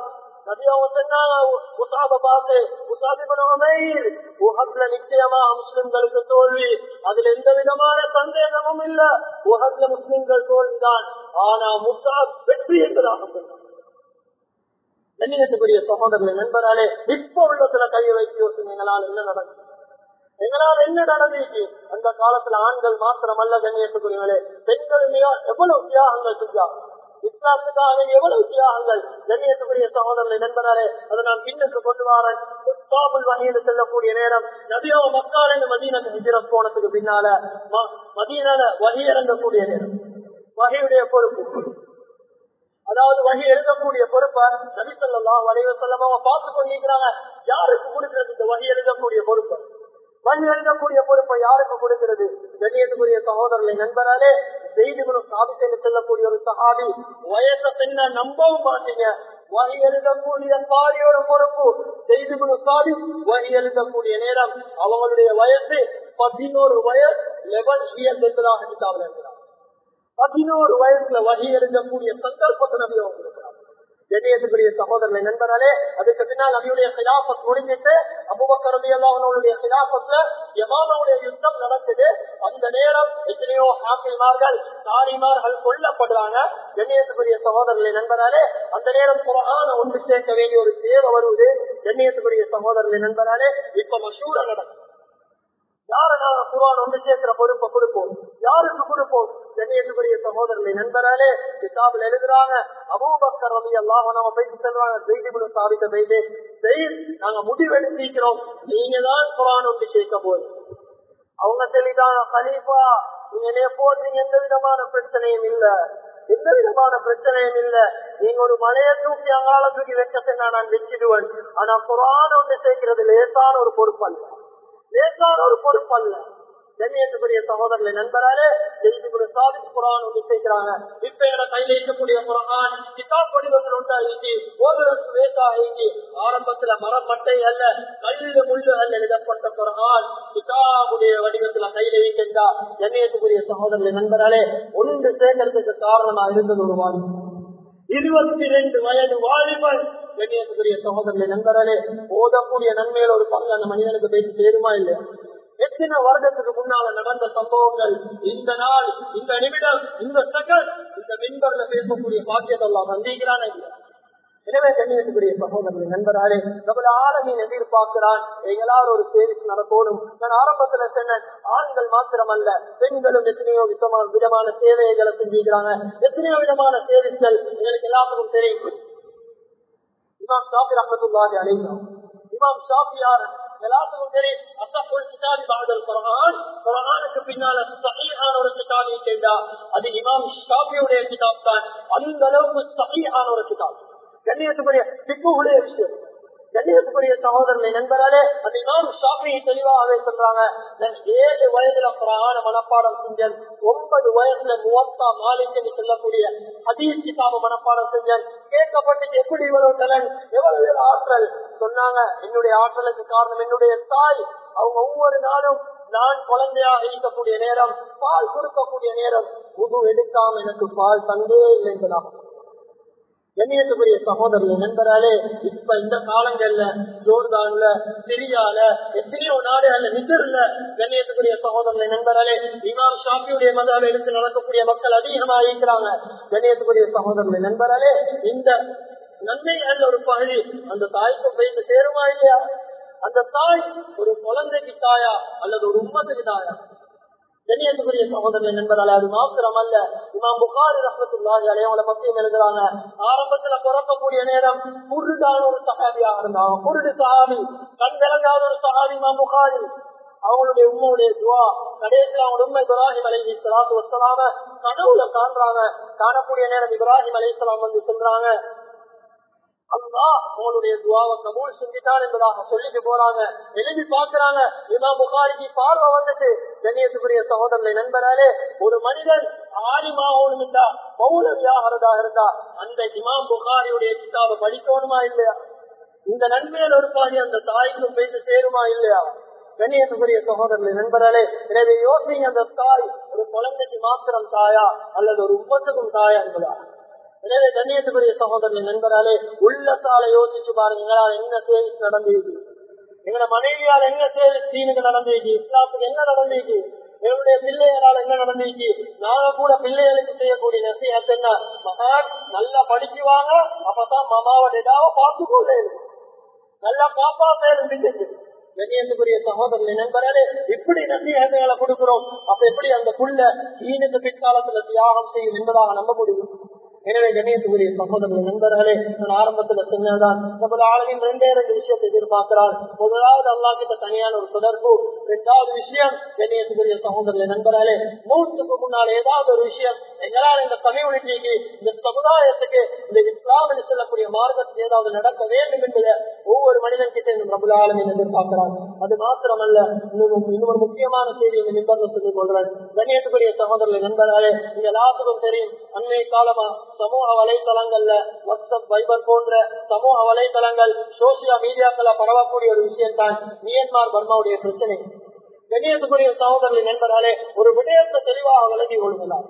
நிச்சயமா முஸ்லிம்களுக்கு தோல்வி அதுல எந்த விதமான சந்தேகமும் இல்ல உகத்துல முஸ்லிம்கள் தோல்விதான் ஆனா முஸ்தாப் வெற்றி என்பதாக சொன்னார் கண்ணியத்துக்குரிய சகோதரர்களை நண்பராலே இப்ப உள்ளத்துல கையை வைத்து யோசிங்க எங்களால் என்ன நடக்கும் எங்களால் என்ன நடந்துச்சு அந்த காலத்துல ஆண்கள் மாத்திரம் அல்ல கண்ணியத்துக்குரியவர்களே பெண்கள் எவ்வளவு தியாகங்கள் செஞ்சாங்க இஸ்லாத்துக்காக எவ்வளவு தியாகங்கள் கண்ணியத்துக்குரிய சகோதரர்களை நண்பனாரே அதை நான் பின்னுக்கு கொண்டு வரேன் வகையில் செல்லக்கூடிய நேரம் நபியோ மக்கள் என்று மதீனத்து ஹிஜரத் போனதுக்கு பின்னால மதீனால வகை இறங்கக்கூடிய நேரம் வகையுடைய பொறுப்பு அதாவது வகை எழுதக்கூடிய பொறுப்பை நபி சொல்லலாம் வளைவ செல்லமா பார்த்து கொண்டிருக்கிறாங்க யாருக்கு கொடுக்கிறது இந்த வகை எழுதக்கூடிய பொறுப்பு வழி எழுதக்கூடிய பொறுப்பை யாருக்கு கொடுக்கிறது கண்ணியத்துக்குரிய சகோதரர்களை நண்பராலே செய்திகளும் சாதித்து செல்லக்கூடிய ஒரு சகாபி வயசை பின்ன நம்பவும் மாட்டீங்க வகை எழுதக்கூடிய சாதியோட பொறுப்பு செய்திகளும் சாதி வகை எழுதக்கூடிய நேரம் அவங்களுடைய வயசு பதினோரு வயசு லெவல் இயர் என்பதாக கிட்டாவில் இருக்கிறார் பதினோரு வயசுல வகை எழுதக்கூடிய சந்தர்ப்பத்தை நம்பி அவங்க இருக்கிறார் கண்ணியத்துக்குரிய சகோதரனை நண்பராலே அதுக்கு பின்னால் நபியுடைய கிலாபத் முடிஞ்சிட்டு அபுபக்கரதி அவனுடைய கிலாபத்துல யமானுடைய யுத்தம் நடக்குது அந்த நேரம் எத்தனையோ ஹாப்பிமார்கள் தாரிமார்கள் கொல்லப்படுறாங்க கண்ணியத்துக்குரிய சகோதரர்களை நண்பராலே அந்த நேரம் குரான ஒன்று சேர்க்க வேண்டிய ஒரு தேவை வருவது கண்ணியத்துக்குரிய சகோதரர்களை நண்பராலே இப்ப மசூர நடக்கும் யார நாங்க குரான் ஒன்று சேர்க்கிற பொறுப்பை கொடுப்போம் யாருக்கு கொடுப்போம் கண்ணியத்துக்குரிய சகோதரர்களை நண்பராலே கிதாபில் எழுதுறாங்க அபூபக்கர் ரவி அல்லாஹ் நம்ம போயிட்டு செல்வாங்க செய்திபுரம் சாதித்த செய்து செய் நாங்க முடிவெடுத்திருக்கிறோம் நீங்க தான் குரான் ஒன்று சேர்க்க போது அவங்க தெளிதாங்க கலீஃபா நீங்க என்னைய போடுறீங்க எந்த விதமான பிரச்சனையும் இல்ல எந்த விதமான பிரச்சனையும் இல்ல நீங்க ஒரு மலையை தூக்கி அங்கால தூக்கி வைக்க சொன்னா நான் வச்சிடுவேன் ஆனா குரான் ஒன்று சேர்க்கிறது லேசான ஒரு பொறுப்பு அல்ல லேசான ஒரு பொறுப்பு அல்ல கண்ணியத்துக்குரிய சகோதரர்களை நண்பராலே செய்தி கூட சாதித்து குரான் ஒன்று சேர்க்கிறாங்க இப்ப எங்க கையில இருக்கக்கூடிய குரான் கிதாப் வடிவங்கள் உண்டாகி ஓதுறதுக்கு வேசாகி ஆரம்பத்துல மரம் மட்டை அல்ல கல்லு முள்ளு அல்ல எழுதப்பட்ட குரான் கிதாபுடைய வடிவத்துல கையில வைக்கின்றா கண்ணியத்துக்குரிய சகோதரர்களை நண்பராலே ஒன்று சேர்க்கறதுக்கு காரணமா இருந்தது ஒரு வாலிபன் இருபத்தி ரெண்டு வயது வாலிபன் கண்ணியத்துக்குரிய சகோதரர்களை நண்பராலே ஓதக்கூடிய நன்மையில ஒரு பங்கு அந்த மனிதனுக்கு பேசி சேருமா இல்லையா எத்தனை வருடத்துக்கு முன்னால நடந்த சம்பவங்கள் இந்த நாள் இந்த நிமிடம் இந்த செகண்ட் இந்த மின்பர்ல பேசக்கூடிய பாக்கியத்தை எல்லாம் சந்திக்கிறான் எனவே கண்ணியத்துக்குரிய சகோதரர்கள் நண்பராரே நம்மள ஆளுமையின் எதிர்பார்க்கிறான் எங்களால் ஒரு சேவிஸ் நடக்கணும் நான் ஆரம்பத்துல சொன்னேன் ஆண்கள் மாத்திரம் அல்ல பெண்களும் எத்தனையோ விதமான விதமான சேவைகளை செஞ்சுக்கிறாங்க எத்தனையோ விதமான சேவிஸ்கள் எங்களுக்கு எல்லாத்துக்கும் தெரியும் இமாம் ஷாஃபி ரஹமத்துல்லாஹி அலைஹி இமாம் ஷாஃபி யார் எல்லாத்துக்கும் தெரியும் அசப்புல் கிதாபி பாடல் குரான் குரானுக்கு பின்னால சஹீஹான ஒரு கிதாபை கேட்டா அது இமாம் ஷாஃபியுடைய கிதாப் தான் அந்த அளவுக்கு சஹீஹான ஒரு கிதாப் கண்ணியத்துக்குரிய திக்குடைய விஷயம் கண்ணியத்துக்குரிய சகோதரனை நண்பராலே அந்த இமாம் ஷாஃபியை தெளிவாகவே சொல்றாங்க நான் ஏழு வயதுல புறான மனப்பாடம் செஞ்சேன் ஒன்பது வயசுல முவத்தா மாலிக்கு சொல்லக்கூடிய ஹதீஸ் கிதாப மனப்பாடம் செஞ்சேன் கேட்கப்பட்டு எப்படி இவ்வளவு டலன் எவ்வளவு ஆற்றல் சொன்னாங்க என்னுடைய ஆற்றலுக்கு காரணம் என்னுடைய தாய் அவங்க ஒவ்வொரு நாளும் நான் குழந்தையாக இருக்கக்கூடிய நேரம் பால் கொடுக்கக்கூடிய நேரம் புது எடுக்காம எனக்கு பால் தந்தே இல்லை என்பதாக கண்ணியத்துக்குரிய சகோதரர்கள் நண்பராலே இப்ப இந்த காலங்கள்ல ஜோர்தான்ல சிரியால எத்தனையோ நாடுகள்ல நிகர்ல கண்ணியத்துக்குரிய சகோதரர்கள் நண்பராலே இமாம் ஷாஃபியுடைய மதாவை எடுத்து நடக்கக்கூடிய மக்கள் அதிகமாக இருக்கிறாங்க கண்ணியத்துக்குரிய சகோதரர்கள் நண்பராலே இந்த நன்மைகள் ஒரு பகுதி அந்த தாய்க்கு போயிட்டு சேருமா இல்லையா அந்த தாய் ஒரு குழந்தைக்கு தாயா அல்லது ஒரு உம்மத்துக்கு தாயா கண்ணியத்துக்குரிய சகோதரர்கள் நண்பரால் அது மாத்திரம் அல்ல இமாம் புகாரி ரஹமத்துல்லாஹி அலையவங்கள பத்தியும் எழுதுறாங்க ஆரம்பத்துல பிறக்கக்கூடிய நேரம் குருடான ஒரு சகாபியாக இருந்தாங்க குருடு சகாபி கண் விளங்காத ஒரு சகாபி இமாம் புகாரி அவங்களுடைய உண்மையுடைய துவா கடைசியில் அவங்க உண்மை இப்ராஹிம் அலை இஸ்லாத்து வசலாம கனவுல காண்றாங்க காணக்கூடிய நேரம் இப்ராஹிம் அலை இஸ்லாம் வந்து சொல்றாங்க அல்லா உங்களுடைய துவாவை கபூல் செஞ்சுட்டான் என்பதாக சொல்லிட்டு போறாங்க எழுதி பாக்குறாங்க இமா புகாரிக்கு பார்வை வந்துட்டு கண்ணியத்துக்குரிய சகோதரனை நண்பராலே ஒரு மனிதன் ஆலிமாகணும் இருந்தா மௌலவியாகிறதா இருந்தா அந்த இமாம் புகாரியுடைய கிதாபை படிக்கணுமா இல்லையா இந்த நன்மையில் ஒரு பாதி அந்த தாய்க்கும் போயிட்டு சேருமா இல்லையா கண்ணியத்துக்குரிய சகோதரர்களை நண்பர்களே எனவே யோசிங்க அந்த தாய் ஒரு குழந்தைக்கு மாத்திரம் தாயா அல்லது ஒரு உப்பத்துக்கும் தாயா என்பதா எனவே கண்ணியத்துக்குரிய சகோதரர்கள் நண்பராலே உள்ளத்தால யோசிச்சு பாருங்க எங்களால் என்ன சேவிஸ் நடந்திருக்கு எங்களோட மனைவியால் என்ன சேவிஸ் சீனுக்கு நடந்திருக்கு இஸ்லாத்துக்கு என்ன நடந்திருக்கு எங்களுடைய பிள்ளைகளால் என்ன நடந்துச்சு நாங்க கூட பிள்ளைகளுக்கு செய்யக்கூடிய நசிஹத் என்ன மகான் நல்லா படிக்குவாங்க அப்பதான் மாமாவோட இதாவ பார்த்துக்கொள்ள நல்லா காப்பாற்ற இருந்துச்சு கண்ணியத்துக்குரிய சகோதரர்கள் நண்பர்களே இப்படி நசிஹத்துகளை கொடுக்கிறோம் அப்ப எப்படி அந்த புள்ள ஈனுக்கு பிற்காலத்துல தியாகம் செய்யும் என்பதாக நம்ப முடியும் எனவே கண்ணியத்துக்குரிய சகோதரர்கள் நண்பர்களே நான் ஆரம்பத்துல சொன்னதான் நம்ம ஆளுநர் ரெண்டே ரெண்டு விஷயத்தை எதிர்பார்க்கிறார் முதலாவது அல்லா கிட்ட தனியான ஒரு தொடர்பு இரண்டாவது விஷயம் கண்ணியத்துக்குரிய சகோதரர்கள் நண்பர்களே மூச்சுக்கு முன்னால் ஏதாவது ஒரு விஷயம் எங்களால் இந்த கம்யூனிட்டிக்கு இந்த சமுதாயத்துக்கு இந்த இஸ்லாம் என்று சொல்லக்கூடிய மார்க்கத்தில் ஏதாவது நடக்க வேண்டும் என்பதை ஒவ்வொரு மனிதன் கிட்ட இந்த பிரபுலாளமின் எதிர்பார்க்கிறார் அது மாத்திரமல்ல இன்னும் இன்னொரு முக்கியமான செய்தி இந்த நிபந்தனை சொல்லிக் கொள்றேன் கண்ணியத்துக்குரிய சகோதரர்கள் நண்பர்களே இந்த எல்லாத்துக்கும் தெரியும் அன்னை காலமா சமூக வலைதளங்கள்ல வாட்ஸ்அப் வைபர் போன்ற சமூக வலைதளங்கள் சோசியல் மீடியாக்கள பரவக்கூடிய ஒரு விஷயம் தான் மியன்மார் பர்மாவுடைய பிரச்சனை கண்ணியத்துக்குரிய சகோதரர்கள் நண்பர்களே ஒரு விடயத்தை தெளிவாக விலகி கொள்கிறார்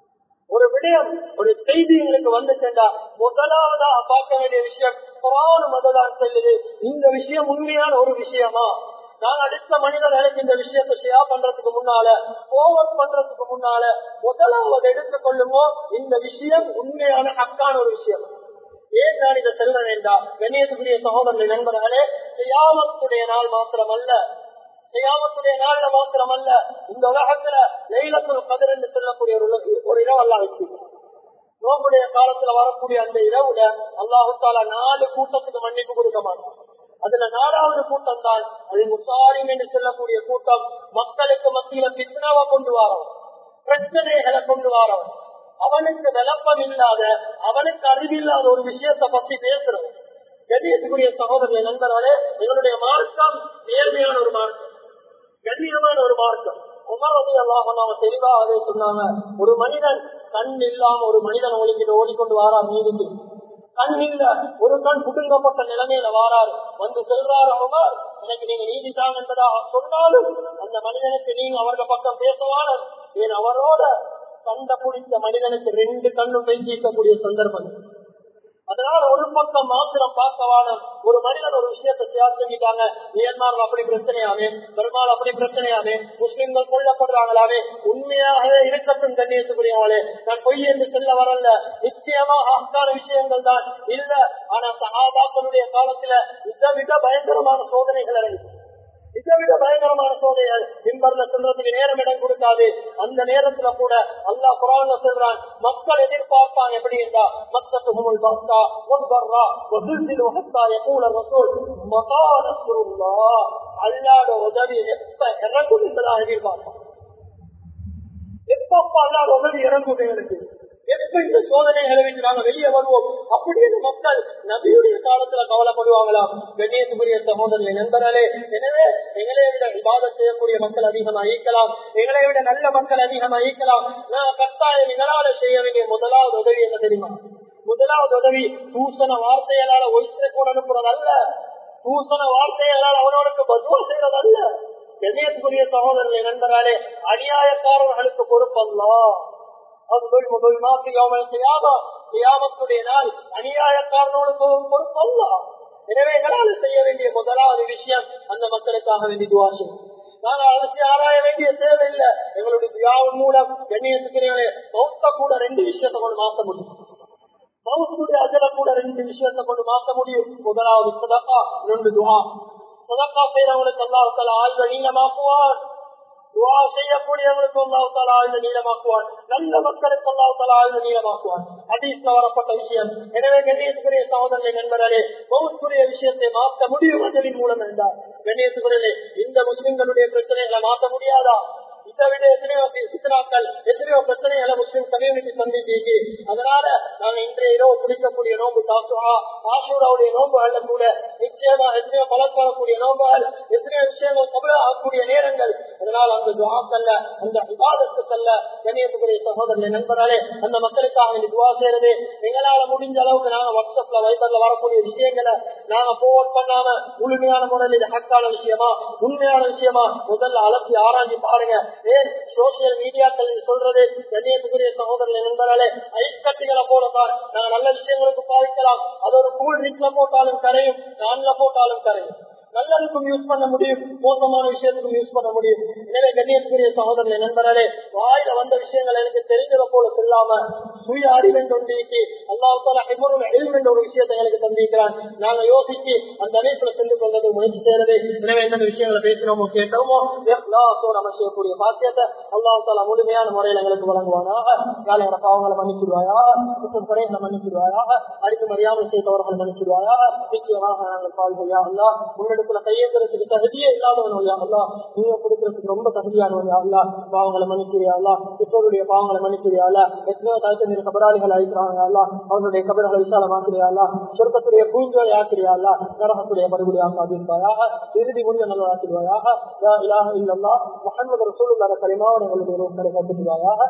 ஒரு விடயம் ஒரு செய்தி எங்களுக்கு வந்து சென்றா முதலாவதா பார்க்க வேண்டிய விஷயம் குரான் மததான் செல்லுது இந்த விஷயம் உண்மையான ஒரு விஷயமா நான் அடுத்த மனிதர்களுக்கு இந்த விஷயத்தை ஷேர் பண்றதுக்கு முன்னால ஓவர் பண்றதுக்கு முன்னால முதலாவது எடுத்துக் கொள்ளுமோ இந்த விஷயம் உண்மையான ஹக்கான ஒரு விஷயம் ஏன் நான் இதை செல்ல வேண்டாம் கண்ணியத்துக்குரிய சகோதரர்கள் நண்பர்களே செய்யாமத்துடைய நாள் மாத்திரமல்ல செய்யாமத்துடைய நாள்ல மாத்திரமல்ல இந்த உலகத்துல லைலத்துல் கதிர் என்று சொல்லக்கூடிய ஒரு ஒரு இரவு அல்லா வச்சிருக்கோம் நோம்புடைய காலத்துல வரக்கூடிய அந்த இரவுல அல்லாஹு தாலா நாலு கூட்டத்துக்கு மன்னிப்பு கொடுக்க மாட்டான் அதுல நாலாவது கூட்டம் தான் அது முசாரிம் என்று சொல்லக்கூடிய கூட்டம் மக்களுக்கு மத்தியில பித்னாவை கொண்டு வரோம் பிரச்சனைகளை கொண்டு வரோம் அவனுக்கு விளப்பம் இல்லாத அவனுக்கு அறிவில்லாத ஒரு விஷயத்தை பத்தி பேசுறோம் கண்ணியத்துக்குரிய சகோதரர்கள் நண்பர்களே எங்களுடைய மார்க்கம் நேர்மையான ஒரு மார்க்கம் கண்ணியமான ஒரு மார்க்கம் உமரதி அல்லாஹ் தெளிவா அதை சொன்னாங்க ஒரு மனிதன் கண் இல்லாம ஒரு மனிதன் ஒளிக்கிட்டு ஓடிக்கொண்டு வாரார் நீதிக்கு கண் இல்ல ஒரு கண் புடுங்கப்பட்ட நிலைமையில வாராரு வந்து செல்றாரு உமர் எனக்கு நீங்க நீதி தாங்க என்பதாக சொன்னாலும் அந்த மனிதனுக்கு நீங்க அவர்கள் பக்கம் பேசவான ஏன் அவரோட கண்ட பிடித்த மனிதனுக்கு ரெண்டு கண்ணும் வைத்திருக்கக்கூடிய சந்தர்ப்பம் அதனால ஒரு பக்கம் மாத்திரம் பார்க்கவான ஒரு மனிதன் ஒரு விஷயத்தை ஷேர் பண்ணிட்டாங்க மியான்மர்ல அப்படி பிரச்சனையாவே பெருமாள் அப்படி பிரச்சனையாவே முஸ்லிம்கள் கொல்லப்படுறாங்களாவே உண்மையாகவே இருக்கட்டும் கண்ணியத்துக்குரியவங்களே நான் பொய் என்று சொல்ல வரல நிச்சயமாக ஆக்கான விஷயங்கள் தான் இல்ல ஆனா சகாபாக்களுடைய காலத்துல இதை விட பயங்கரமான சோதனைகள் இறங்கி இதை விட பயங்கரமான சோதனைகள் பின்பர்ல சொல்றதுக்கு நேரம் இடம் கொடுக்காது அந்த நேரத்துல கூட அல்லா குரான்ல சொல்றான் மக்கள் எதிர்பார்ப்பாங்க எப்படி இருந்தா மக்கத்து முமுல் பக்தா ஒன்பர்ரா வசூல் வகுத்தா எப்பூல வசூல் மகானசுருல்லா அல்லாத உதவி எப்ப இறங்கும் என்பதாக எதிர்பார்ப்பான் எப்பப்ப அல்லாத உதவி இறங்கும் எங்களுக்கு எப்ப இந்த சோதனைகளை விட்டு நாங்க வெளியே வருவோம் அப்படின்னு மக்கள் நபியுடைய காலத்துல கவலைப்படுவாங்களா கண்ணியத்துக்குரிய சகோதரர்களை நண்பர்களே எனவே எங்களை விட விவாதம் செய்யக்கூடிய மக்கள் அதிகமா ஈக்கலாம் எங்களை விட நல்ல மக்கள் அதிகமா ஈக்கலாம் நான் கட்டாயம் எங்களால செய்ய வேண்டிய முதலாவது உதவி என்ன தெரியுமா முதலாவது உதவி தூசண வார்த்தைகளால ஒய்த்திர கூட அனுப்புறது அல்ல தூசண வார்த்தைகளால் அவனோருக்கு பதுவா செய்யறது அல்ல கண்ணியத்துக்குரிய சகோதரர்களை நண்பர்களே அநியாயக்காரர்களுக்கு பொறுப்பல்லா நாள் அநியாயக்காரனோடு பொறுப்பல்ல எனவே எங்களால் செய்ய வேண்டிய முதலாவது விஷயம் அந்த மக்களுக்காக வேண்டி துவாசம் நாங்கள் அலசி ஆராய வேண்டிய தேவையில்லை எங்களுடைய துயாவின் மூலம் கண்ணியத்துக்கிறீங்களே மௌத்த கூட ரெண்டு விஷயத்தை கொண்டு மாற்ற முடியும் மௌத்துடைய அஜல கூட ரெண்டு விஷயத்தை கொண்டு மாற்ற முடியும் முதலாவது சதக்கா ரெண்டு துவா சதக்கா செய்யறவங்களுக்கு அல்லாஹால ஆழ்வ நீளமாக்குவார் துவா செய்யக்கூடியவங்களுக்கு அல்லாஹால ஆழ்ந்த நீளமாக்குவான் நல்ல மக்களுக்கு அல்லாஹால ஆழ்ந்த நீளமாக்குவான் அதீஸ்ல வரப்பட்ட விஷயம் எனவே கண்ணியத்துக்குரிய சகோதரனை நண்பர்களே பௌத்துடைய விஷயத்தை மாற்ற முடியும் அதனின் மூலம் என்றார் கண்ணியத்துக்குரிய இந்த முஸ்லிம்களுடைய பிரச்சனைகளை மாற்ற முடியாதா இதை விட எத்தனையோ சித்தனாக்கள் எத்தனையோ பிரச்சனைகளை முஸ்லிம் கம்யூனிட்டி சந்திப்பீங்க அதனால நாங்க இன்றைய இரவு பிடிக்கக்கூடிய நோன்பு தாக்குவா ஆசூராவுடைய நோன்புகள்ல கூட நிச்சயமா எத்தனையோ பலப்படக்கூடிய நோன்புகள் எத்தனையோ விஷயங்கள் கபல ஆகக்கூடிய நேரங்கள் அதனால் அந்த துவாக்கல்ல அந்த விவாதத்துக்கல்ல கண்ணியத்துக்குரிய சகோதரனை நண்பராலே அந்த மக்களுக்காக இந்த துவா செய்யறது எங்களால முடிஞ்ச அளவுக்கு நாங்க வாட்ஸ்அப்ல வைபர்ல வரக்கூடிய விஷயங்களை நாங்க போவர்ட் பண்ணாம முழுமையான முறையில் இது ஹக்கான விஷயமா உண்மையான விஷயமா முதல்ல அலசி ஆராய்ச்சி பாருங்க ஏன் சோசியல் மீடியாக்கள் சொல்றது கண்ணியத்துக்குரிய சகோதரர்கள் நண்பராலே ஐக்கட்டிகளை போடத்தான் நாங்க நல்ல விஷயங்களுக்கு பாவிக்கலாம் அது ஒரு கூல் ட்ரிங்க்ல போட்டாலும் கரையும் நான்ல போட்டாலும் கரையும் நல்லதுக்கும் யூஸ் பண்ண முடியும் மோசமான விஷயத்துக்கும் யூஸ் பண்ண முடியும் எனவே கண்ணியத்துக்குரிய சகோதரர்களை நண்பர்களே வாயில வந்த விஷயங்கள் எனக்கு தெரிஞ்சதை போல சொல்லாம சுய அறிவென்று ஒன்றிக்கு அல்லாஹால என்ற ஒரு விஷயத்தை எங்களுக்கு தந்திருக்கிறான் நாங்க யோசிச்சு அந்த அனைத்துல சென்று கொண்டது முயற்சி செய்யறது எனவே எந்த விஷயங்களை பேசினோமோ கேட்டோமோ எல்லாத்தோட அமைச்சக்கூடிய பாக்கியத்தை அல்லாஹால முழுமையான முறையில் எங்களுக்கு வழங்குவானாக காலையில பாவங்களை மன்னிச்சிடுவாயாக குற்றம் குறைகளை மன்னிச்சிடுவாயாக அடித்து மறியாமல் செய்தவர்கள் மன்னிச்சிடுவாயாக நிச்சயமாக நாங்கள் பால்கையா அல்லா உன்னிடத்துல கையேற்கிறதுக்கு தகுதியே இல்லாதவன் யா அல்லா நீங்க கொடுக்கறதுக்கு ரொம்ப தகுதியானவன் யா அல்லா பாவங்களை மன்னிக்கிறியா அல்லா பெற்றோருடைய பாவங்களை மன்னிக்கிறியா அல்லா எத்தனையோ தாய்த்தந்திர கபராளிகள் அழைக்கிறாங்க அல்லா அவர்களுடைய கபர்களை விசாலமாக்கிறியா அல்லா சொர்க்கத்துடைய பூஞ்சோலை ஆக்கிறியா அல்லா நரகத்துடைய மறுபடியாக ஆகியிருப்பாயாக இறுதி முடிவு நல்லதாக்கிடுவாயாக இலாக இல்லல்லா முகமது ரசூலுல்லாத கரிமாவன் எங்களுடைய கருத்துவாயாக